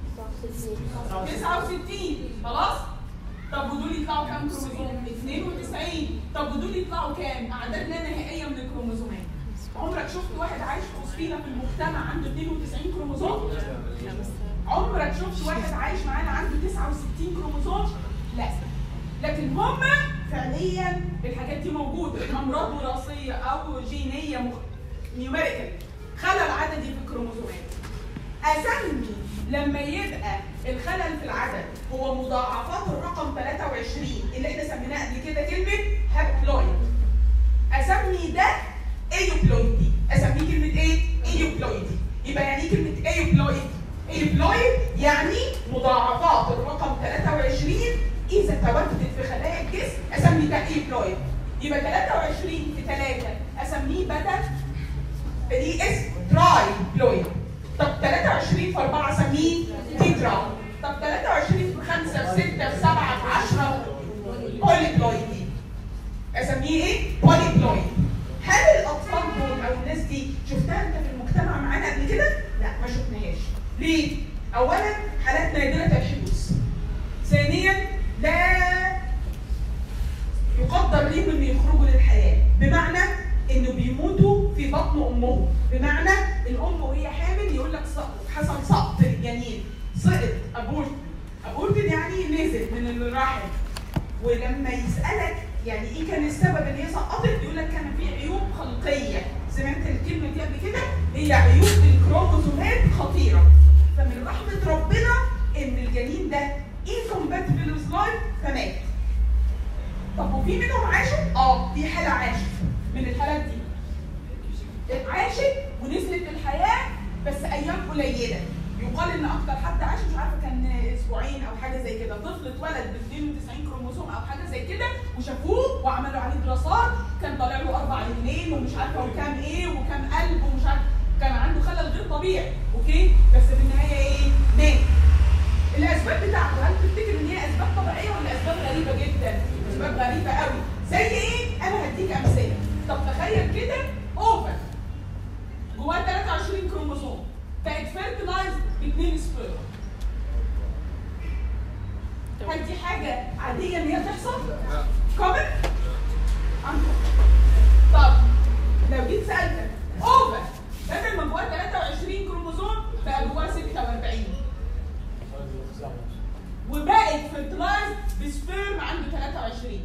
S1: 69 خلاص طب ودول يطلعوا كام كروموسوم 92 طب ودول يطلعوا كام اعداد لا نهائيه من الكروموسومات عمرك شفت واحد عايش في وسطينا في المجتمع عنده 92 كروموسوم عمرك شفت واحد عايش معانا عنده 69 كروموسوم لا لكن هم فعليا الحاجات دي موجوده امراض وراثيه او جينيه مخ... نيوميريكال خلل عددي في الكروموسومات اسمي لما يبقى الخلل في العدد هو مضاعفات الرقم 23 اللي احنا سميناه قبل كده كلمه هابلويد اسمي ده ايوبلويدي اسميه كلمه ايه؟ ايوبلويدي يبقى يعني ايه كلمه ايوبلويد؟ ايوبلويد يعني مضاعفات الرقم 23 اذا تواجدت في خلايا الجسم اسمي ده ايوبلويد يبقى 23 في 3 اسميه بدل دي اسم تراي بلويد طب 23 في 4 اسميه تيترا طب 23 في 5 في 6 في 7 في 10 بوليبلويدي اسميه ايه؟ بوليبلويد هل الاطفال دول او الناس دي شفتها انت في المجتمع معانا قبل كده؟ لا ما شفناهاش ليه؟ اولا حالات نادره الحدوث ثانيا لا يقدر ليهم ان يخرجوا للحياه بمعنى انه بيموتوا في بطن امهم بمعنى الام وهي حامل يقول لك سقط حصل سقط للجنين سقط ابورت ابورت يعني نزل من الرحم ولما يسالك يعني ايه كان السبب ان هي سقطت يقول لك كان في عيوب خلقيه سمعت الكلمه دي قبل كده هي عيوب الكروموسومات خطيره فمن رحمه ربنا ان الجنين ده incompatible with life فمات طب وفي منهم عاشوا؟ اه في حاله عاشت من الحالات دي عاشت ونزلت الحياه بس ايام قليله يقال ان اكتر حد عاش مش عارفه كان اسبوعين او حاجه زي كده طفل اتولد ب 92 كروموسوم او حاجه زي كده وشافوه وعملوا عليه دراسات كان طالع له اربع رجلين ومش عارفه وكام ايه وكام قلب ومش عارفه كان عنده خلل غير طبيعي اوكي بس في النهايه ايه؟ مات الاسباب بتاعته هل تفتكر ان هي اسباب طبيعيه ولا اسباب غريبه جدا؟ اسباب غريبه قوي زي ايه؟ انا هديك امثله طب تخيل كده اوفر جواه 23 كروموسوم بقت فيرتلايز باثنين سبيرم هل دي حاجه عاديه ان هي تحصل؟ كومن؟ طب لو جيت سالتك اوفر بدل ما جواه 23 كروموسوم بقى جواه 46 وبقت فيرتلايز بسبيرم عنده 23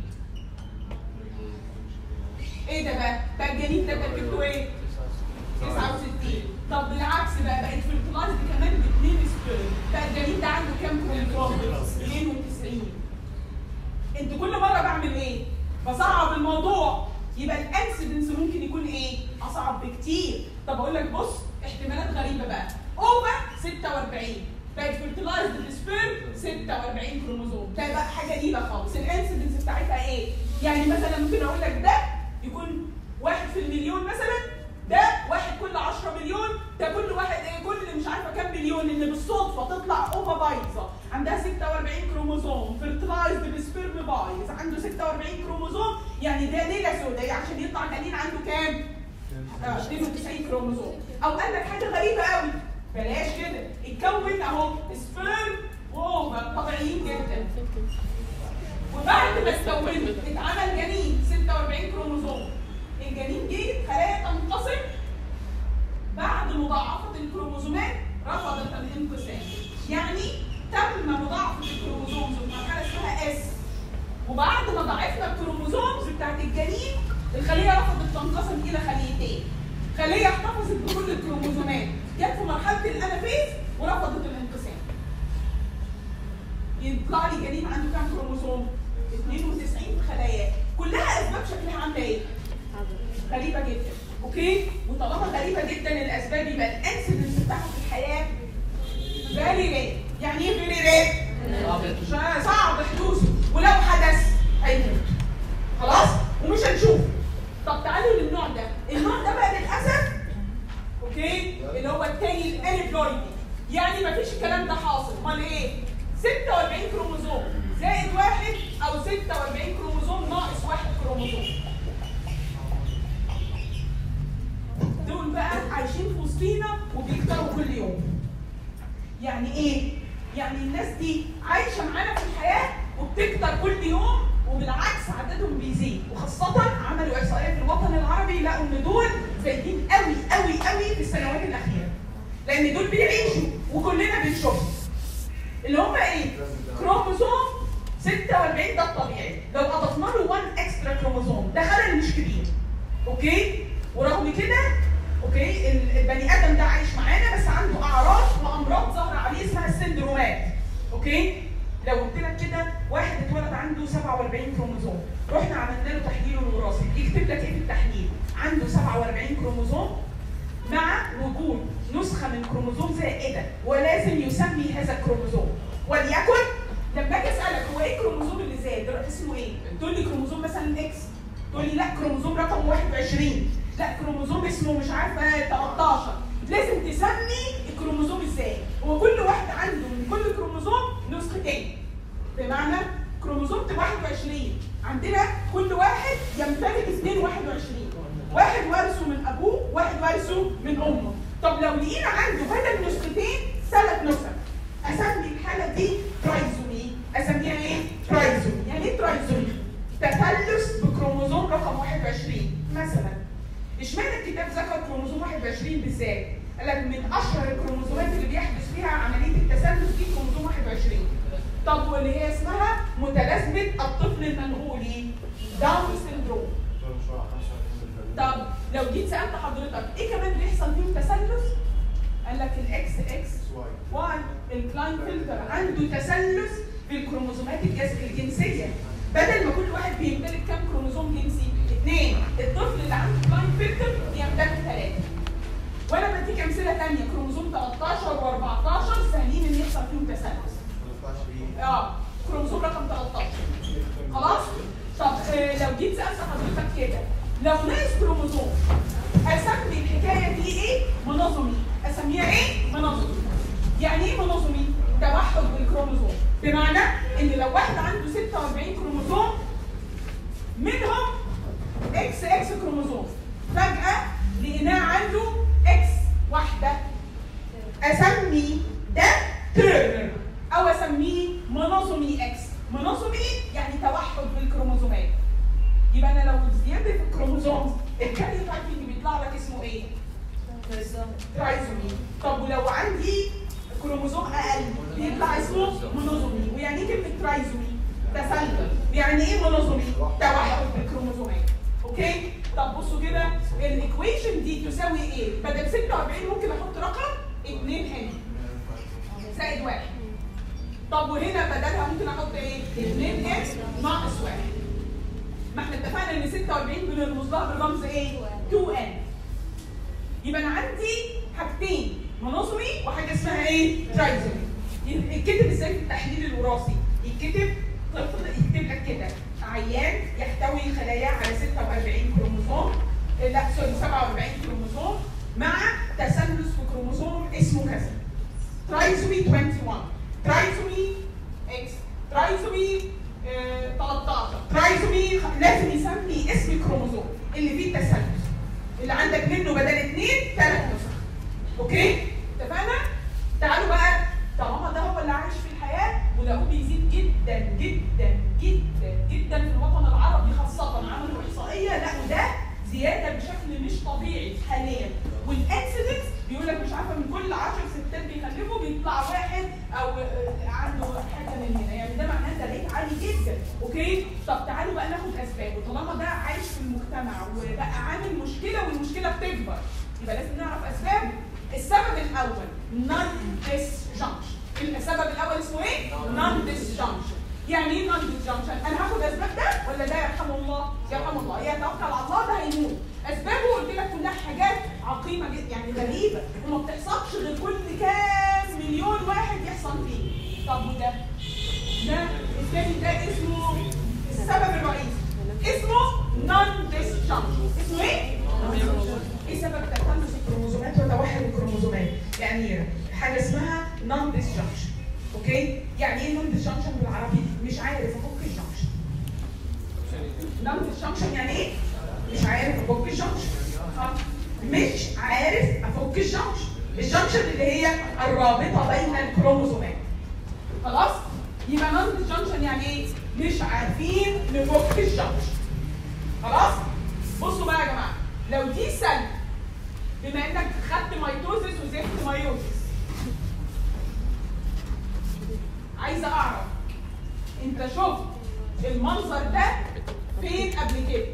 S1: ايه ده بقى؟ بقى الجنين ده تركيبته ايه؟ 69 طب بالعكس بقى بقت فيرتلايز كمان باثنين سبيرم بقى الجنين ده عنده كام كروموسوم؟ 92 انت كل مره بعمل ايه؟ بصعب الموضوع يبقى الانسيدنس ممكن يكون ايه؟ اصعب بكتير طب اقول لك بص احتمالات غريبه بقى اوفر 46 بقت فيرتلايزد بالسبيرم 46 كروموسوم ده بقى حاجه نيله خالص الانسيدنس بتاعتها ايه؟ يعني مثلا ممكن اقول لك ده يكون واحد في المليون مثلا ده واحد كل 10 مليون ده كل واحد ايه كل مش عارفه كام مليون اللي بالصدفه تطلع اوفا بايظه عندها 46 كروموسوم فيرتلايزد بسبيرم بايظ عنده 46 كروموسوم يعني ده ليله سوداء عشان يطلع جنين عنده كام؟ آه، 92 كروموسوم او قال لك حاجه غريبه قوي بلاش كده اتكون اهو سبيرم واوفا طبيعيين جدا وبعد ما اتكونت اتعمل جنين 46 كروموسوم الجنين جه خلايا تنقسم بعد مضاعفه الكروموسومات رفضت الانقسام يعني تم مضاعفه الكروموسومز في مرحله اسمها اس وبعد ما ضاعفنا الكروموسومز بتاعت الجنين الخليه رفضت تنقسم الى خليتين خليه احتفظت بكل الكروموسومات جت في مرحله الانافيز ورفضت الانقسام يطلع لي جنين عنده كام كروموسوم 92 خلايا كلها اسباب شكلها عامله ايه غريبه جدا اوكي وطالما غريبه جدا الاسباب يبقى الانسيدنس بتاعها في الحياه فيري رير يعني ايه فيري رير صعب حدوثه ولو حدث هيموت خلاص ومش هنشوف طب تعالوا للنوع ده النوع ده بقى للاسف اوكي اللي هو التاني الانيبلويدي يعني مفيش الكلام ده حاصل امال ايه 46 كروموسوم زائد واحد او 46 كروموسوم ناقص واحد كروموسوم دول بقى عايشين في وسطينا وبيكتروا كل يوم يعني ايه يعني الناس دي عايشه معانا في الحياه وبتكتر كل يوم وبالعكس عددهم بيزيد وخاصه عملوا احصائيه في الوطن العربي لقوا ان دول زايدين قوي قوي قوي في السنوات الاخيره لان دول بيعيشوا وكلنا بنشوفهم اللي هم ايه كروموسوم 46 ده الطبيعي لو اضفنا له 1 اكسترا كروموسوم ده خلل مش كبير اوكي ورغم كده اوكي ال- البني ادم ده عايش معانا بس عنده اعراض وامراض ظاهره عليه اسمها السندرومات اوكي لو قلت لك كده واحد اتولد عنده 47 كروموسوم رحنا عملنا له تحليل الوراثي يكتب لك ايه في التحليل عنده 47 كروموسوم مع وجود نسخه من كروموسوم زائده ولازم يسمي هذا الكروموسوم وليكن لما اجي اسالك هو ايه الكروموسوم اللي زاد اسمه ايه؟ تقول لي كروموسوم مثلا اكس تقول لي لا كروموسوم رقم 21 لا كروموسوم اسمه مش عارفه 13 لازم تسمي الكروموسوم ازاي هو كل واحد عنده من كل كروموسوم نسختين بمعنى كروموسوم 21 عندنا كل واحد يمتلك 2 21 واحد وارثه من ابوه واحد وارثه من امه طب لو لقينا عنده بدل نسختين ثلاث نسخ اسمي الحاله دي ترايزومي اسميها ايه ترايزومي يعني ايه ترايزومي تثلث بكروموسوم رقم 21 مثلا اشمعنى الكتاب ذكر كروموسوم 21 بالذات؟ قال لك من اشهر الكروموسومات اللي بيحدث فيها عمليه التثلث دي كروموسوم 21 طب واللي هي اسمها متلازمه الطفل المنغولي داون سيندروم طب لو جيت سالت حضرتك ايه كمان بيحصل فيهم تثلث؟ قال لك الاكس اكس واي الكلاين فلتر عنده تثلث في الكروموسومات الجس- الجنسيه بدل ما كل واحد بيمتلك كام كروموسوم جنسي؟ اثنين الطفل اللي عنده كلاين فلتر يمتلك ثلاثه وانا بديك امثله ثانيه كروموسوم 13 و14 سهلين ان يحصل فيهم تثلث اه كروموسوم رقم 13 خلاص طب آه لو جيت سالت حضرتك كده لو ناقص كروموسوم اسمي الحكايه دي ايه منظمي اسميها ايه منظمي يعني ايه منظمي توحد بالكروموزوم بمعنى ان لو واحد عنده 46 كروموزوم منهم اكس اكس كروموزوم فجأة لقيناه عنده اكس واحدة اسمي ده تيرنر او اسميه مونوسومي اكس مونوسومي يعني توحد بالكروموزومات يبقى انا لو زياده في الكروموزوم الكاريوتايبنج بيطلع لك اسمه ايه؟ ترايزومي طب ولو عندي كروموزوم اقل بيطلع اسمه مونوزومي ويعني ايه كلمه ترايزومي؟ تسلل يعني ايه مونوزومي؟ توحد بالكروموزومات اوكي؟ طب بصوا كده الايكويشن دي تساوي ايه؟ بدل 46 ممكن احط رقم 2 هنا زائد واحد طب وهنا بدلها ممكن احط ايه؟ 2 اكس ناقص واحد ما احنا اتفقنا ان 46 بنرمز لها بالرمز ايه؟ 2 ان يبقى انا عندي حاجتين مونوسومي وحاجه اسمها ايه؟ ترايزومي يتكتب ازاي في التحليل الوراثي؟ يتكتب طفل يكتب لك كده عيان يحتوي خلاياه على 46 كروموسوم آه، لا سوري 47 كروموسوم مع تسلس في كروموسوم اسمه كذا ترايزومي 21 ترايزومي اكس ترايزومي آه، 13 ترايزومي خ- لازم يسمي اسم الكروموسوم اللي فيه التسلس اللي عندك منه بدل اثنين ثلاث نسخ اوكي اتفقنا تعالوا بقى طالما ده هو اللي عايش في الحياه وده بيزيد جدا جدا جدا جدا في الوطن العربي خاصه عملوا احصائيه لا وده زياده بشكل مش طبيعي حاليا والانسيدنس بيقول لك مش عارفه من كل 10 ستات بيخلفوا بيطلع واحد او آه، عنده حاجه من هنا يعني ده معناه ده ريت عالي جدا اوكي طب تعالوا بقى ناخد اسبابه طالما ده عايش في المجتمع وبقى عامل مشكله والمشكله بتكبر يبقى لازم نعرف اسبابه السبب الاول نون disjunction السبب الاول اسمه ايه نون disjunction يعني ايه نون disjunction انا هاخد اسباب ده ولا ده يرحمه الله يرحمه الله يتوكل على الله ده هيموت اسبابه قلت لك كلها حاجات عقيمه جدا يعني غريبه وما بتحصلش غير كل كام مليون واحد يحصل فيه طب وده ده الثاني ده اسمه السبب الرئيسي اسمه نون disjunction اسمه ايه؟ ايه سبب تكامل الكروموزومات وتوحد الكروموزومات؟ يعني حاجه اسمها نون ديسجنكشن اوكي؟ يعني ايه نون ديسجنكشن بالعربي؟ مش عارف افك الجنكشن نون ديسجنكشن يعني ايه؟ مش عارف افك الجنكشن آه. مش عارف افك الجنكشن الجنكشن اللي هي الرابطه بين الكروموزومات خلاص؟ يبقى نون ديسجنكشن يعني ايه؟ مش عارفين نفك الجنكشن خلاص؟ بصوا بقى يا جماعه لو دي سلب بما انك خدت ميتوزس وزفت مايوزس عايزه اعرف انت شفت المنظر ده فين قبل كده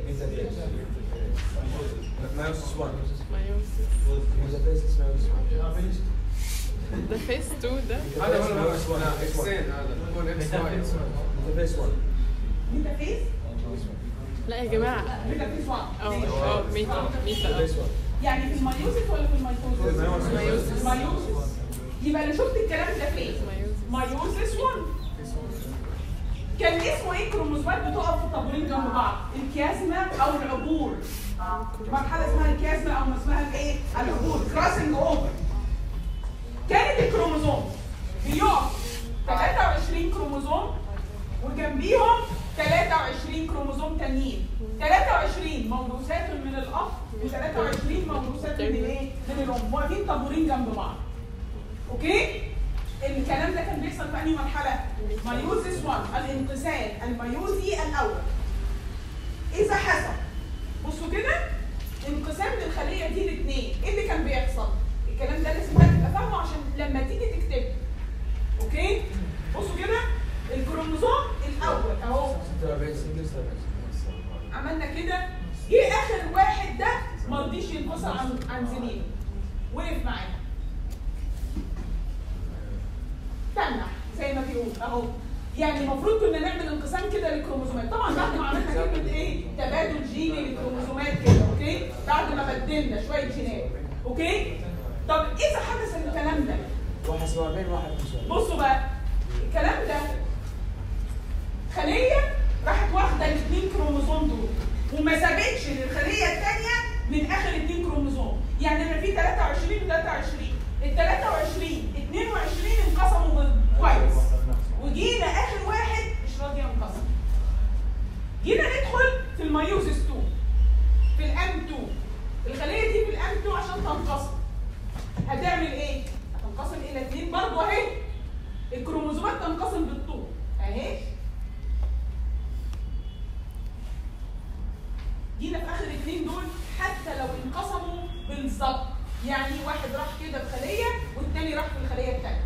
S3: Meiosis 1.
S4: Meiosis.
S3: Was the first is meiosis 1.
S4: ده فيس 2 ده
S2: هذا هو
S3: Meiosis 1.
S2: لا
S3: X1.
S2: اكسين هذا هو الاكس واي
S3: The first one.
S1: ميتافيز
S4: لا يا جماعه
S1: ميتافيز 1
S4: اه اه ميتا
S3: The
S4: ميتا
S3: first one.
S1: يعني في المايوزس ولا في الميتوزس؟
S3: Meiosis.
S1: مايوزس يبقى اللي شفت الكلام ده فين؟
S4: مايوزس
S1: مايوزس 1 كان اسمه ايه كروموزومات بتقف في طابورين جنب بعض الكيازما او العبور مرحله اسمها الكيازما او اسمها الايه العبور كراسنج اوفر كانت الكروموزوم بيقف 23 كروموزوم وجنبيهم 23 كروموزوم تانيين 23 موروثات من الاب و23 موروثات من الايه من الام واقفين طابورين جنب بعض اوكي الكلام ده كان بيحصل في انهي مرحله مايوزيس 1 الانقسام الميوزي الاول اذا حصل بصوا كده انقسام للخليه دي لاثنين ايه اللي كان بيحصل الكلام ده لازم بقى تبقى فاهمه عشان لما تيجي تكتبه اوكي بصوا كده الكروموزوم الاول اهو
S3: Strawberries, single strawberries.
S1: عملنا كده جه اخر واحد ده ما رضيش ينفصل عن عن زميله وقف معانا تنح زي ما بيقول اهو يعني المفروض كنا نعمل انقسام كده للكروموزومات طبعا بعد ما عملنا كلمه ايه تبادل جيني للكروموزومات كده اوكي بعد ما بدلنا شويه جينات اوكي طب اذا حدث الكلام ده
S3: واحد 47 واحد 45.
S1: بصوا بقى الكلام ده خليه راحت واخده الاثنين كروموزوم دول وما سابتش للخليه الثانيه من اخر اثنين كروموزوم يعني انا في 23 و 23 ال 23 22 انقسموا بال- كويس وجينا اخر واحد مش راضي ينقسم جينا ندخل في الميوزيس 2 في الام 2 الخليه دي في الام 2 عشان تنقسم هتعمل ايه؟ هتنقسم الى اثنين برضه اهي الكروموزومات تنقسم بالطول اهي جينا في اخر الاثنين دول حتى لو انقسموا بالظبط يعني واحد راح كده في خليه والتاني راح في الخليه الثانيه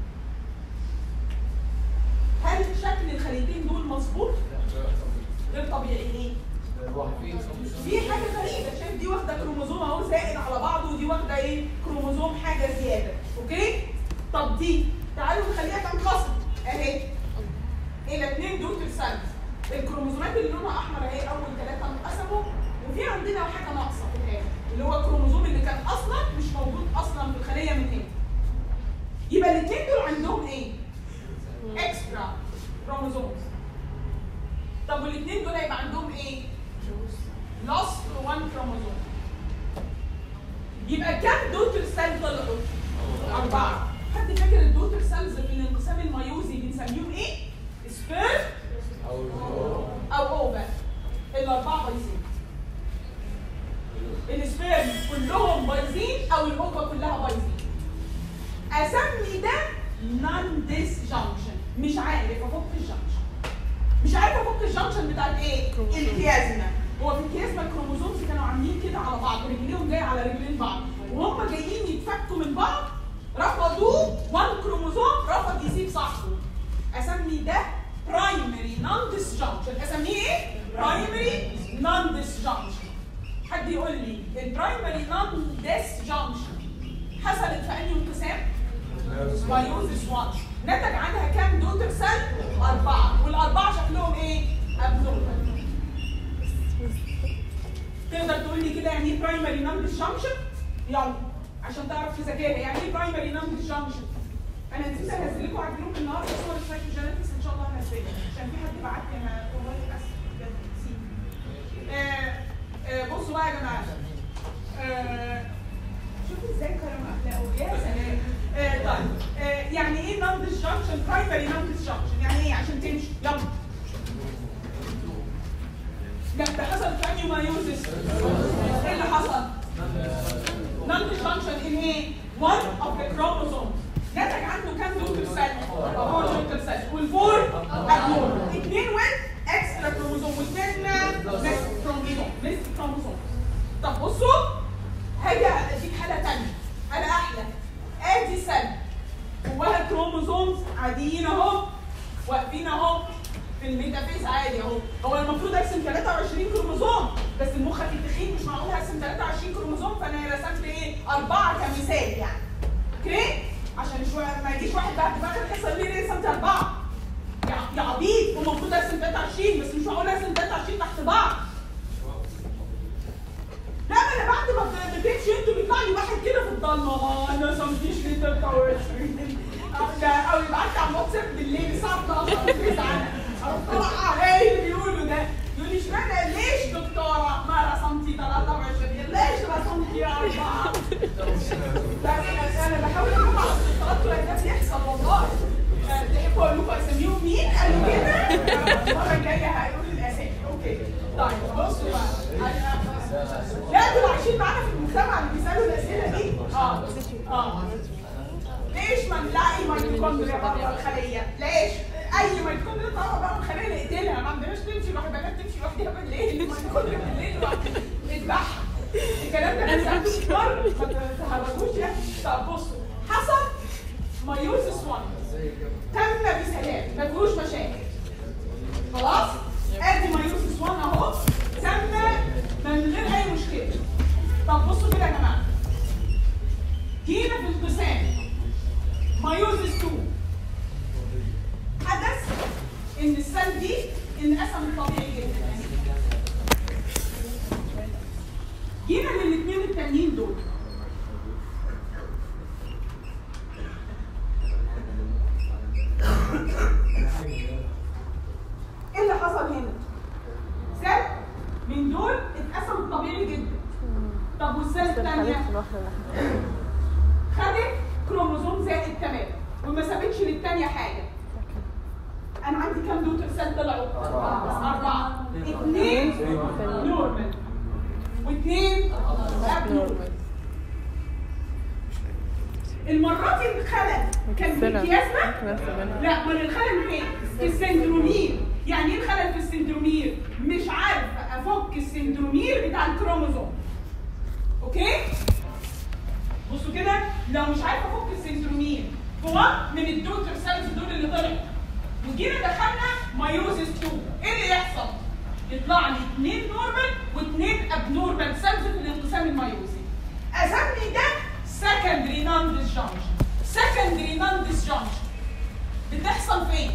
S1: هل شكل الخليتين دول مظبوط؟ غير طبيعي ليه؟ في حاجه غريبه شايف دي واخده كروموزوم اهو زائد على بعضه ودي واخده ايه؟ كروموزوم حاجه زياده اوكي؟ طب دي تعالوا نخليها تنقسم اهي الى اثنين دول في السلس الكروموزومات اللي لونها احمر اهي اول ثلاثه انقسموا وفي عندنا حاجه ناقصه في الاخر اللي هو الكروموزوم اللي كان اصلا مش موجود اصلا في الخليه من هنا يبقى الاثنين دول عندهم ايه؟ اكسترا كروموزومز طب والاثنين دول هيبقى عندهم ايه؟ lost one chromosome يبقى كام دوتر سيل طلعوا؟ أربعة حد فاكر الدوتر سيلز في الانقسام الميوزي بنسميهم ايه؟ سبيرم أو أوفا الأربعة بايظين السبيرم كلهم بايظين أو الأوفا كلها بايظين أسمي ده نون ديس جانكشن مش عارف أفك الجانكشن مش عارفه افك الجنكشن بتاعت ايه؟
S4: كروموسوم.
S1: الكيازما هو في الكيازما الكروموزومز كانوا عاملين كده على بعض رجليهم جايه على رجلين بعض وهم جايين يتفكوا من بعض رفضوه وان كروموزوم رفض يسيب صاحبه اسمي ده برايمري نون ديسجنكشن اسميه ايه؟ برايمري نون ديسجنكشن حد يقول لي البرايمري نون ديسجنكشن حصلت في انهي انقسام؟ مايوزيس 1 نتج عنها كام دوتر سيل؟ أربعة والأربعة شكلهم إيه؟ أبنورمال تقدر تقول لي كده يعني إيه برايمري نون ديسجنكشن؟ يلا عشان تعرف تذاكرها يعني إيه برايمري نون ديسجنكشن؟ أنا نسيت أنزل لكم على الجروب النهارده صور السايكوجينetics إن شاء الله هنزلها عشان في حد بعت لي أنا والله للأسف بجد نسيت. آه، آه، بصوا بقى يا جماعة آه، شوفوا ازاي كرم اخلاقه يا سلام آه طيب آه يعني ايه نون ديسجنكشن برايمري نون ديسجنكشن يعني ايه عشان تمشي يلا لا ده حصل في انهي مايوزس ايه اللي حصل؟ نون ديسجنكشن ان ايه؟ one of the chromosomes نتج عنه كام دوتر سيل؟ فور دوتر سيل والفور ابنور اثنين وين اكسترا كروموسوم واثنين ميس كروموسوم ميس كروموسوم طب بصوا هاجي اديك حاله ثانيه حاله احلى ادي سيل جواها كروموزومز عاديين اهو واقفين اهو في الميتافيز عادي اهو هو المفروض ارسم 23 كروموزوم بس المخ التخين مش معقول ارسم 23 كروموزوم فانا رسمت ايه اربعه كمثال يعني اوكي عشان شويه ما يجيش واحد بعد فاكر الحصه اللي ليه رسمت اربعه يا- يا عبيط المفروض ارسم 23 بس مش معقول ارسم 23 تحت بعض لا ما انا بعد ما بتمشي انتوا بيطلع لي واحد كده في الضلمه ما انا سمتيش ليه 23 أو- لا، او يبعت لي على الواتساب بالليل الساعه 12 بيزعل اروح طالعه ايه اللي بيقولوا ده يقول لي اشمعنى ليش دكتوره ما رسمتي 23 ليش رسمتي اربعه لا انا انا بحاول اجيب على الصوت ولا ده بيحصل والله آه، تحبوا اقول لكم اساميهم مين قالوا كده المره الجايه هيقولوا الاسامي اوكي طيب بصوا بقى أنا- لا دول عايشين معانا في المجتمع اللي بيسالوا الاسئله دي اه اه ليش ما نلاقي ميتوكوندريا بره الخليه؟ ليش؟ اي ميتوكوندريا طالعه بره الخليه نقتلها ما عندناش تمشي لوحدها بنات تمشي لوحدها بالليل الميتوكوندريا بالليل لوحدها نذبحها الكلام ده انا سالته مره ما تهرجوش يعني طب بصوا حصل مايوزس 1 تم بسلام ما فيهوش مشاكل خلاص ادي مايوسيس 1 اهو تم من غير اي مشكله طب بصوا كده يا جماعه جينا في الانقسام مايوسيس 2 حدث ان السيل دي انقسمت طبيعي جدا يعني جينا للاثنين التانيين دول ايه اللي حصل هنا؟ سيل من دول اتقسم طبيعي جدا طب والسيل الثانيه خدت كروموزوم زائد كمان وما سابتش للتانيه حاجه انا عندي كام دوتر سيل طلعوا؟ اربعه اثنين نورمال واثنين ابنورمال المرات دي الخلل كان في
S4: ممكن
S1: الكياسما
S4: أرسم منها
S1: لا امال الخلل فين؟ في السندرومير يعني ايه الخلل في السندرومير؟ مش عارفه افك السندرومير بتاع الكروموزوم اوكي؟ بصوا كده لو مش عارفه افك السندرومير في واحد من الدوتر سيلز دول اللي طلعوا وجينا دخلنا مايوزيس 2 ايه اللي يحصل؟ يطلع لي اثنين نورمال واثنين ابنورمال سيلز في الانقسام الميوزي اسمي ده سكندري نون ديسجنكشن سكندري نون ديسجنكشن بتحصل فين؟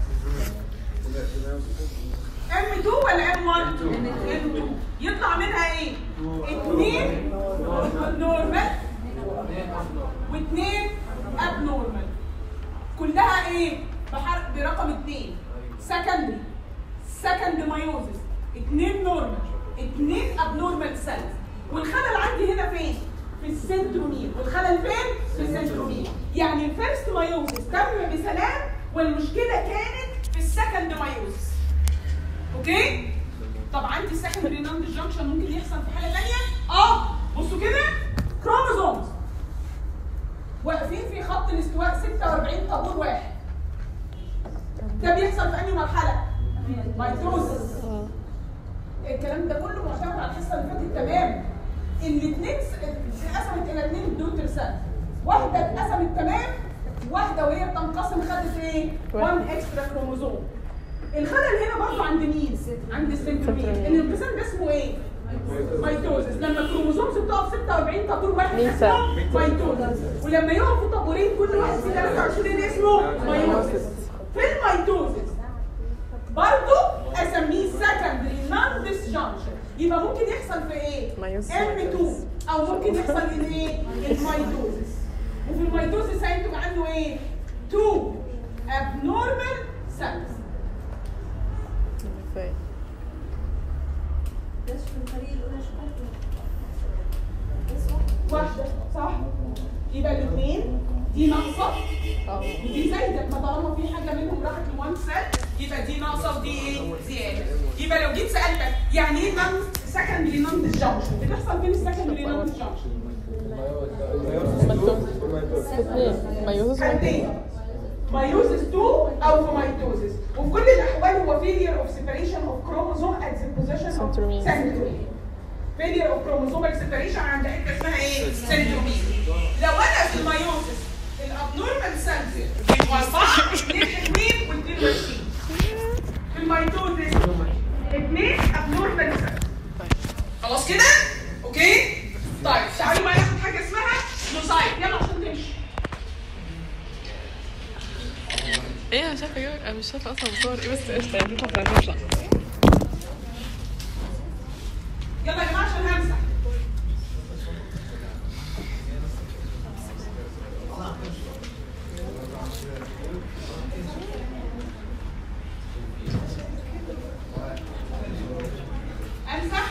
S1: ام 2 ولا ام 1 ام 2 يطلع منها ايه اثنين نورمال واثنين اب نورمال كلها ايه بحرف برقم اثنين سكندري سكند مايوزس اثنين نورمال اثنين اب نورمال سيلز والخلل عندي هنا فين في السنترومير والخلل فين في السنترومير يعني الفيرست مايوزس تم بسلام والمشكله كانت في السكند مايوزس اوكي طب عندي السكندري نون جانكشن ممكن يحصل في حاله ثانيه اه بصوا كده كروموزومز واقفين في خط الاستواء 46 طابور واحد ده بيحصل في انهي مرحله ميتوزس الكلام ده كله معتمد على الحصه اللي فاتت تمام الاثنين اتقسمت الى اثنين دوتر سيل واحده اتقسمت تمام واحده وهي بتنقسم خدت ايه 1 اكسترا كروموزوم الخلل هنا برضه عند مين عند السنترومير الانقسام ده اسمه ايه ميتوزس لما الكروموزومز بتقف 46 طابور واحد
S4: ميسا.
S1: اسمه ميتوزس ولما يقفوا طابورين كل واحد فيه 23 اسمه ميوزس في الميتوزس برضه اسميه سكندري نون ديسجنكشن يبقى ممكن يحصل في ايه؟
S4: ميوزس.
S1: ام 2 او ممكن يحصل ان ايه؟ الميتوزس وفي الميتوزس هينتج عنه ايه؟ 2 abnormal cells
S4: ازاي
S5: بس في الفريق الاولى شكلها
S1: واحده صح؟ يبقى الاثنين دي ناقصه
S4: اه
S1: ودي زايده ما طالما في حاجه منهم راحت لوان سيل يبقى دي ناقصه ودي ايه؟ زياده يبقى لو جيت سالتك يعني ايه نون سكندري نون ديسجنكشن بتحصل فين السكندري نون ديسجنكشن؟
S4: اثنين ميوزس
S1: حالتين مايوزس 2 او في ميتوزس وفي كل الاحوال هو failure of separation of chromosome at the position of
S4: Centromere.
S1: centromere failure of chromosomal separation عند حته اسمها ايه؟ centromere لو انا في المايوزس الابنورمال سيلز اربعه اثنين حلوين واثنين وحشين في الميتوزس اثنين ابنورمال سيلز خلاص كده؟ اوكي؟ طيب تعالوا بقى ناخد حاجه اسمها موزايك يلا عشان تمشي
S4: ايه انا شايفه جوه انا مش شايفه اصلا الصور ايه بس قشطه يعني نشوفها في الرشا
S1: يلا يا جماعه عشان همسح امسح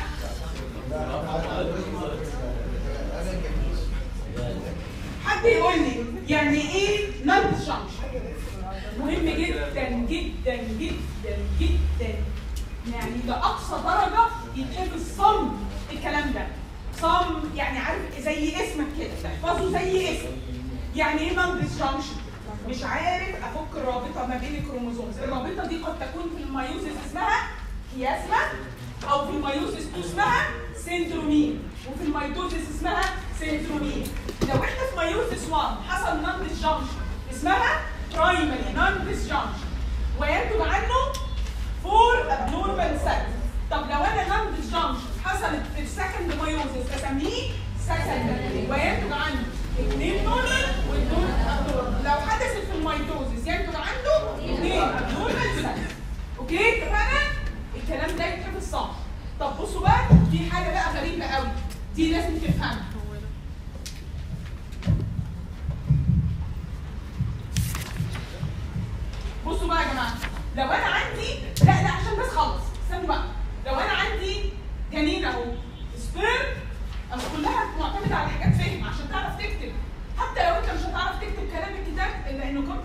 S1: حد يقول لي يعني ايه نون جانكشن مهم جدا جدا جدا جدا يعني لاقصى درجه يتحفظ صم الكلام ده صم يعني عارف زي اسمك كده تحفظه زي اسم يعني ايه نون جانكشن مش عارف افك الرابطه ما بين الكروموزومز الرابطه دي قد تكون في الميوزيس اسمها كياسما او في الميوزيس 2 اسمها سنترومين وفي الميتوزيس اسمها سنترومين لو احنا في ميوزيس 1 حصل نون جانكشن اسمها برايمري نون ديسجانكشن وينتج عنه فور ابنورمال سيلز طب لو انا نون ديسجانكشن حصلت في السكند مايوزيس اسميه سكندري وينتج عنه اثنين نورمال واثنين ابنورمال لو حدثت في الميتوزيس ينتج عنه اثنين ابنورمال سيلز اوكي اتفقنا الكلام ده يتحفظ صح طب بصوا بقى في حاجه بقى غريبه قوي دي لازم تفهمها بصوا بقى يا جماعه لو انا عندي لا لا عشان بس خلص استنوا بقى لو انا عندي جنين اهو سبيرم انا كلها معتمده على حاجات فهم عشان تعرف تكتب حتى لو انت مش هتعرف تكتب كلام الكتاب الا انه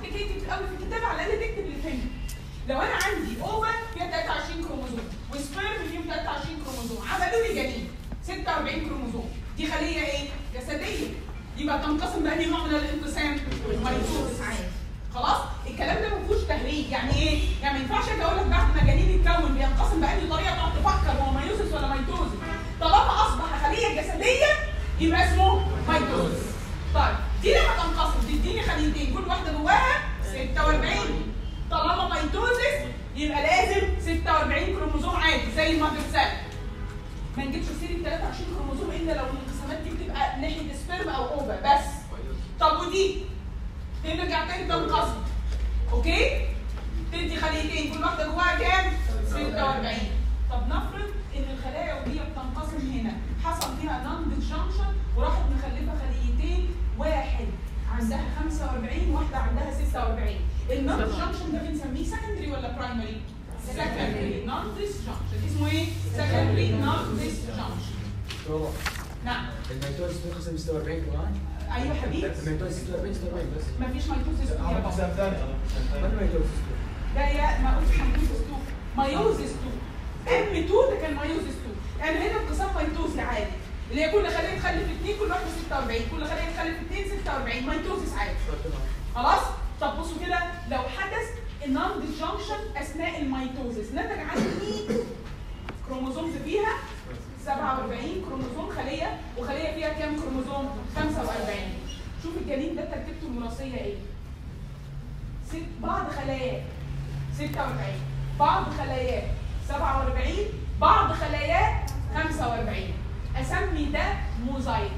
S1: 46 كروموزوم دي خليه ايه جسديه يبقى تنقسم بأنهي نوع من الانقسام ميتوزس عادي خلاص الكلام ده ما فيهوش تهريج يعني ايه يعني ما ينفعش اجي اقول لك بعد ما جنين يتكون بينقسم بأنهي طريقه تقعد تفكر هو ميوزس ولا ميتوزس طالما اصبح خليه جسديه يبقى اسمه ميتوزس طيب دي لما تنقسم تديني خليتين كل واحده جواها 46 طالما ميتوزس يبقى لازم 46 كروموزوم عادي زي المادر سيل ما نجيبش سيره 23 كروموزوم الا لو الانقسامات دي بتبقى ناحيه سبرم او اوفا بس طب ودي نرجع تاني تنقسم اوكي تدي خليتين كل واحده جواها كام 46 طب نفرض ان الخلايا وهي بتنقسم هنا حصل فيها نون جانكشن وراحت مخلفه خليتين واحد عندها 45 واحده عندها 46 النون جانكشن ده بنسميه سكندري ولا برايمري سكندري نون جانكشن اسمه ايه سكندري نون جانكشن
S3: دكتور
S1: نعم
S3: الميتوز بينقسم 46 كمان
S1: ايوه حبيبي
S3: الميتوز 46 46 بس
S1: مفيش ميتوزيس
S3: ما الميتوز
S1: ده يا ما قلتش ميتوزيس 2 مايوزيس 2 ام 2 ده كان مايوزيس 2 يعني هنا انقسام ميتوزي عادي اللي هي كل خليه تخلف اثنين كل واحده 46 كل خليه تخلف اثنين 46 ميتوزيس عادي خلاص طب بصوا كده لو حدث النون ديجنكشن اثناء الميتوزيس نتج عنه كروموزومز فيها 47 كروموزوم خليه وخليه فيها كام كروموزوم 45 شوف الجنين ده تركيبته الوراثيه ايه ست بعض خلاياه 46 بعض خلاياه 47 بعض خلاياه 45 اسمي ده موزايك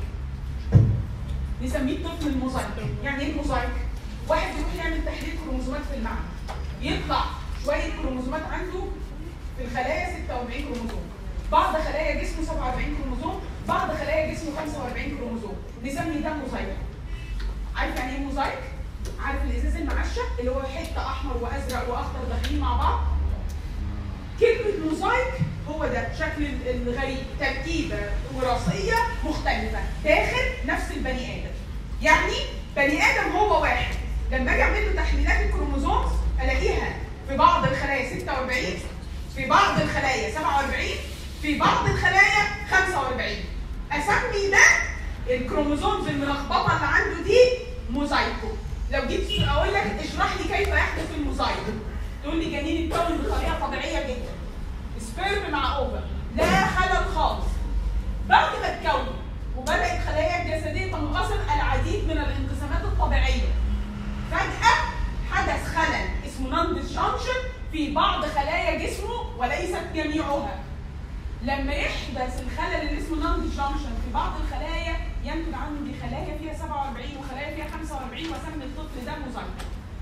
S1: نسميه الطفل الموزايك يعني ايه الموزايك واحد يروح يعمل تحليل كروموزومات في المعمل يطلع شويه كروموزومات عنده في الخلايا 46 كروموزوم بعض خلايا جسمه 47 كروموزوم بعض خلايا جسمه 45 كروموزوم نسمي ده موزايك عارف يعني ايه موزايك عارف الازاز المعشق اللي هو حته احمر وازرق واخضر داخلين مع بعض كلمه موزايك هو ده شكل ال- الغريب تركيبه وراثيه مختلفه داخل نفس البني ادم يعني بني ادم هو واحد لما اجي اعمل له تحليلات الكروموزوم الاقيها في بعض الخلايا 46 في بعض الخلايا 47 في بعض الخلايا 45 اسمي ده الكروموزومز الملخبطه اللي عنده دي موزايكو لو جيت اقول لك اشرح لي كيف يحدث الموزايكو تقول لي جنين اتكون بطريقه طبيعيه جدا سبيرم مع اوفر لا خلل خالص بعد ما اتكون وبدات خلايا الجسديه تنقسم العديد من الانقسامات الطبيعيه فجاه حدث خلل اسمه نون ديسجنكشن في بعض خلايا جسمه وليست جميعها لما يحدث الخلل اللي اسمه نون ديسجنكشن في بعض الخلايا ينتج عنه دي خلايا فيها 47 وخلايا فيها 45 واسمي الطفل ده موزايك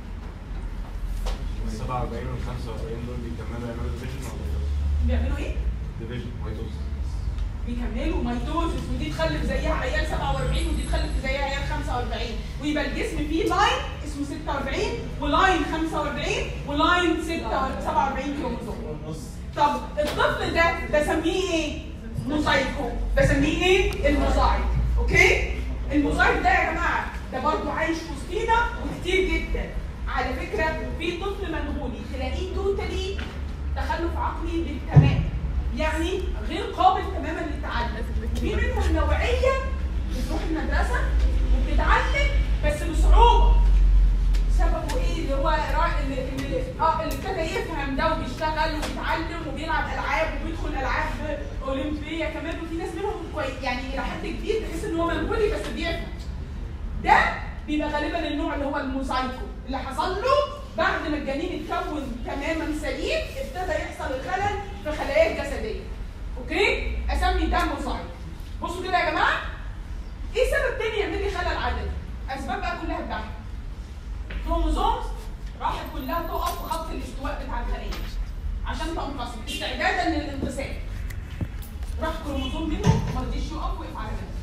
S2: ال 47 وال 45 دول بيكملوا يعملوا ديفيجن ولا
S1: بيعملوا ايه؟
S2: ديفيجن ميتوز
S1: بيكملوا ميتوزس ودي تخلف زيها عيال 47 ودي تخلف زيها عيال 45 ويبقى الجسم فيه لاين اسمه 46 ولاين 45 ولاين 47 كروموسوم طب الطفل ده بسميه ايه؟ موزايكو بسميه ايه؟ الموزايك اوكي؟ الموزايك ده يا جماعه ده برضه عايش في وسطينا وكتير جدا على فكره في طفل منغولي تلاقيه توتالي تخلف عقلي بالتمام يعني غير قابل تماما للتعلم في منهم نوعيه بتروح المدرسه وبتتعلم بس بصعوبه سببه ايه اللي هو را- اللي اللي اه اللي ابتدى يفهم ده وبيشتغل وبيتعلم وبيلعب العاب وبيدخل العاب اولمبيه كمان وفي ناس منهم كويس يعني الى حد كبير تحس ان هو منغولي بس بيفهم ده بيبقى غالبا النوع اللي هو الموزايكو اللي حصل له بعد ما الجنين اتكون تماما سليم ابتدى يحصل الخلل في خلاياه الجسديه اوكي اسمي ده موزايك بصوا كده يا جماعه ايه سبب تاني يعمل لي خلل عددي اسباب بقى كلها بتاعتي كروموزومز راحت كلها تقف في خط الاستواء بتاع الخليه عشان تنقسم استعدادا للانقسام راح كروموزوم منهم ما رضيش يقف وقف على جنب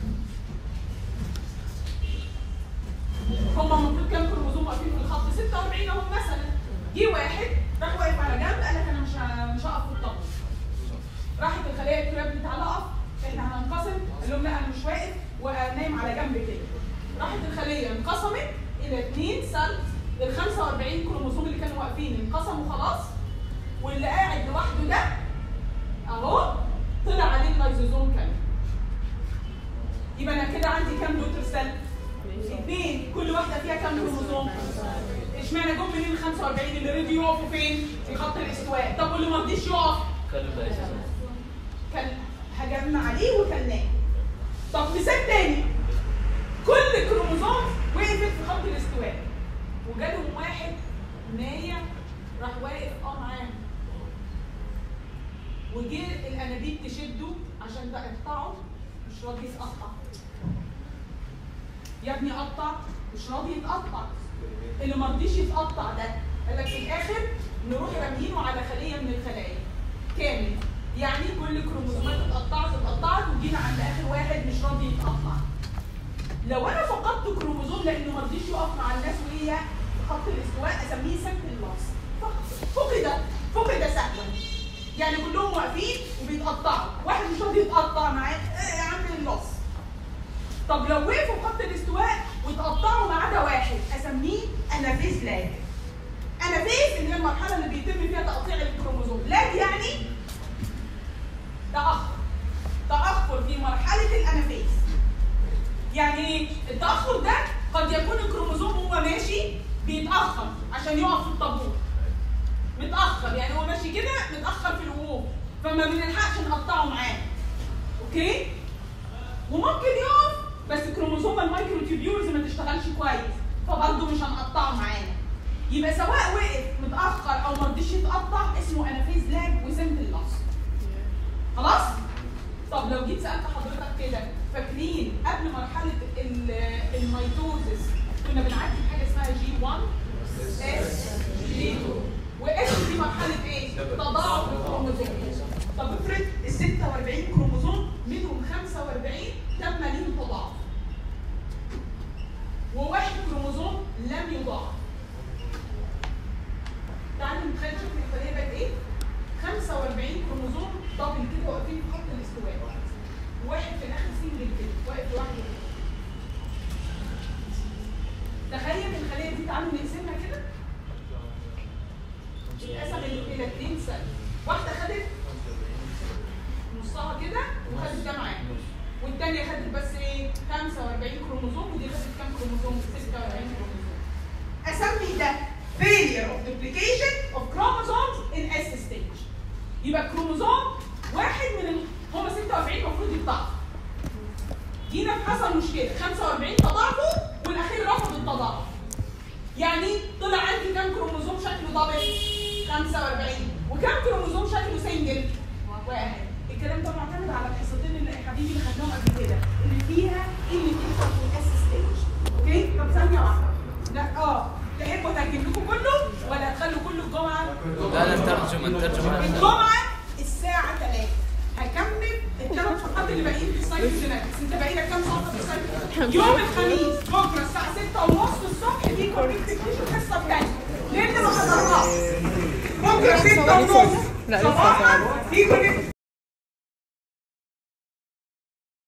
S1: هم المفروض كام كروموزوم واقفين في الخط 46 اهو مثلا جه واحد راح واقف على جنب قال لك انا مش ه- مش هقف في الطابور راحت الخلايا الكلاب بتاع اقف احنا هننقسم قال لهم لا انا مش واقف ونايم على جنب كده راحت الخليه انقسمت الى اثنين سلز ال 45 كروموزوم اللي كانوا واقفين انقسموا خلاص واللي قاعد لوحده ده اهو طلع عليه اللايزوزوم كامل كده عندي كام دوتر سيل؟ اثنين كل واحده فيها كام كروموسوم؟ اشمعنى جم منين 45 اللي رضي يقفوا فين؟ في خط الاستواء، طب واللي ما رضيش يقف؟ كان هجمنا عليه وكلناه. طب مثال تاني كل كروموسوم وقفت في خط الاستواء وجالهم واحد نايم راح واقف اه معاهم وجه الانابيب تشده عشان تقطعه مش راضي يتقطع يا ابني قطع مش راضي يتقطع اللي ما رضيش يتقطع ده قال لك في الاخر نروح راميينه على خليه من الخلايا كامل يعني كل كروموسومات اتقطعت اتقطعت وجينا عند اخر واحد مش راضي يتقطع لو انا فقدت كروموسوم لانه ما رضيش يقف مع الناس وهي في خط الاستواء اسميه سكت اللص فقد فقد سهوا يعني كلهم واقفين وبيتقطعوا واحد مش راضي يتقطع معاه إيه يا عم اللص طب لو وقفوا في خط الاستواء واتقطعوا ما عدا واحد اسميه انافيز لاج انافيز اللي هي المرحله اللي بيتم فيها تقطيع الكروموسوم لاج يعني تاخر تاخر في مرحله الانافيز يعني ايه التاخر ده قد يكون الكروموسوم وهو ماشي بيتاخر عشان يقف في الطابور متاخر يعني هو ماشي كده متاخر في الوقوف فما بنلحقش نقطعه معاه اوكي وممكن يقف بس كروموسوم المايكرو تيوبيولز ما تشتغلش كويس فبرضه مش هنقطعه معانا يبقى سواء وقف متاخر او ما رضيش يتقطع اسمه انافيز لاج وسمت اللص خلاص طب لو جيت سالت حضرتك كده فاكرين قبل مرحله ال- الميتوزس كنا بنعدي بحاجه اسمها جي 1 اس جي 2 واس دي مرحله ايه؟ تضاعف الكروموسوم طب افرض ال 46 كروموسوم منهم 45 تم ليهم تضاعف وواحد كروموسوم لم يضاعف تعالوا نتخيل شوف الخليه بقت ايه؟ 45 كروموسوم دبل كده واقفين في خط الاستواء واحد في الاخر سنجل كده واقف لوحده كده. تخيل الخليه دي تعالوا نقسمها كده اتقسم الى اثنين سنه واحده خدت نصها كده وخدت ده معاها والثانيه خدت بس ايه 45 كروموسوم ودي خدت كام كروموسوم 46 كروموسوم اسمي ده failure of duplication of chromosomes in S stage يبقى كروموسوم واحد من ال... هم 46 المفروض يتضاعفوا جينا حصل مشكله 45 تضاعفوا والاخير رفض التضاعف يعني طلع عندي كام كروموسوم شكله دبل 45 وكام كروموسوم شكله سنجل واحد الكلام ده معتمد على الحصتين اللي حبيبي اللي خدناهم قبل كده اللي فيها اللي فيها في الاس ستيج اوكي طب ثانيه واحده لا اه تحبوا اترجم لكم كله ولا هتخلوا كله الجمعه
S6: لا لا نترجم نترجم
S1: الجمعه الساعه 3 هكمل الثلاث صفحات اللي باقيين في السايت جيناتكس انت باقي لك كام صفحه في السايت يوم الخميس بكره الساعه 6 ونص الصبح في كونكتيفيشن حصه ثانيه لان ما حضرناش بكره 6 ونص
S4: لا، لسه
S1: صباحا في كونكتيفيشن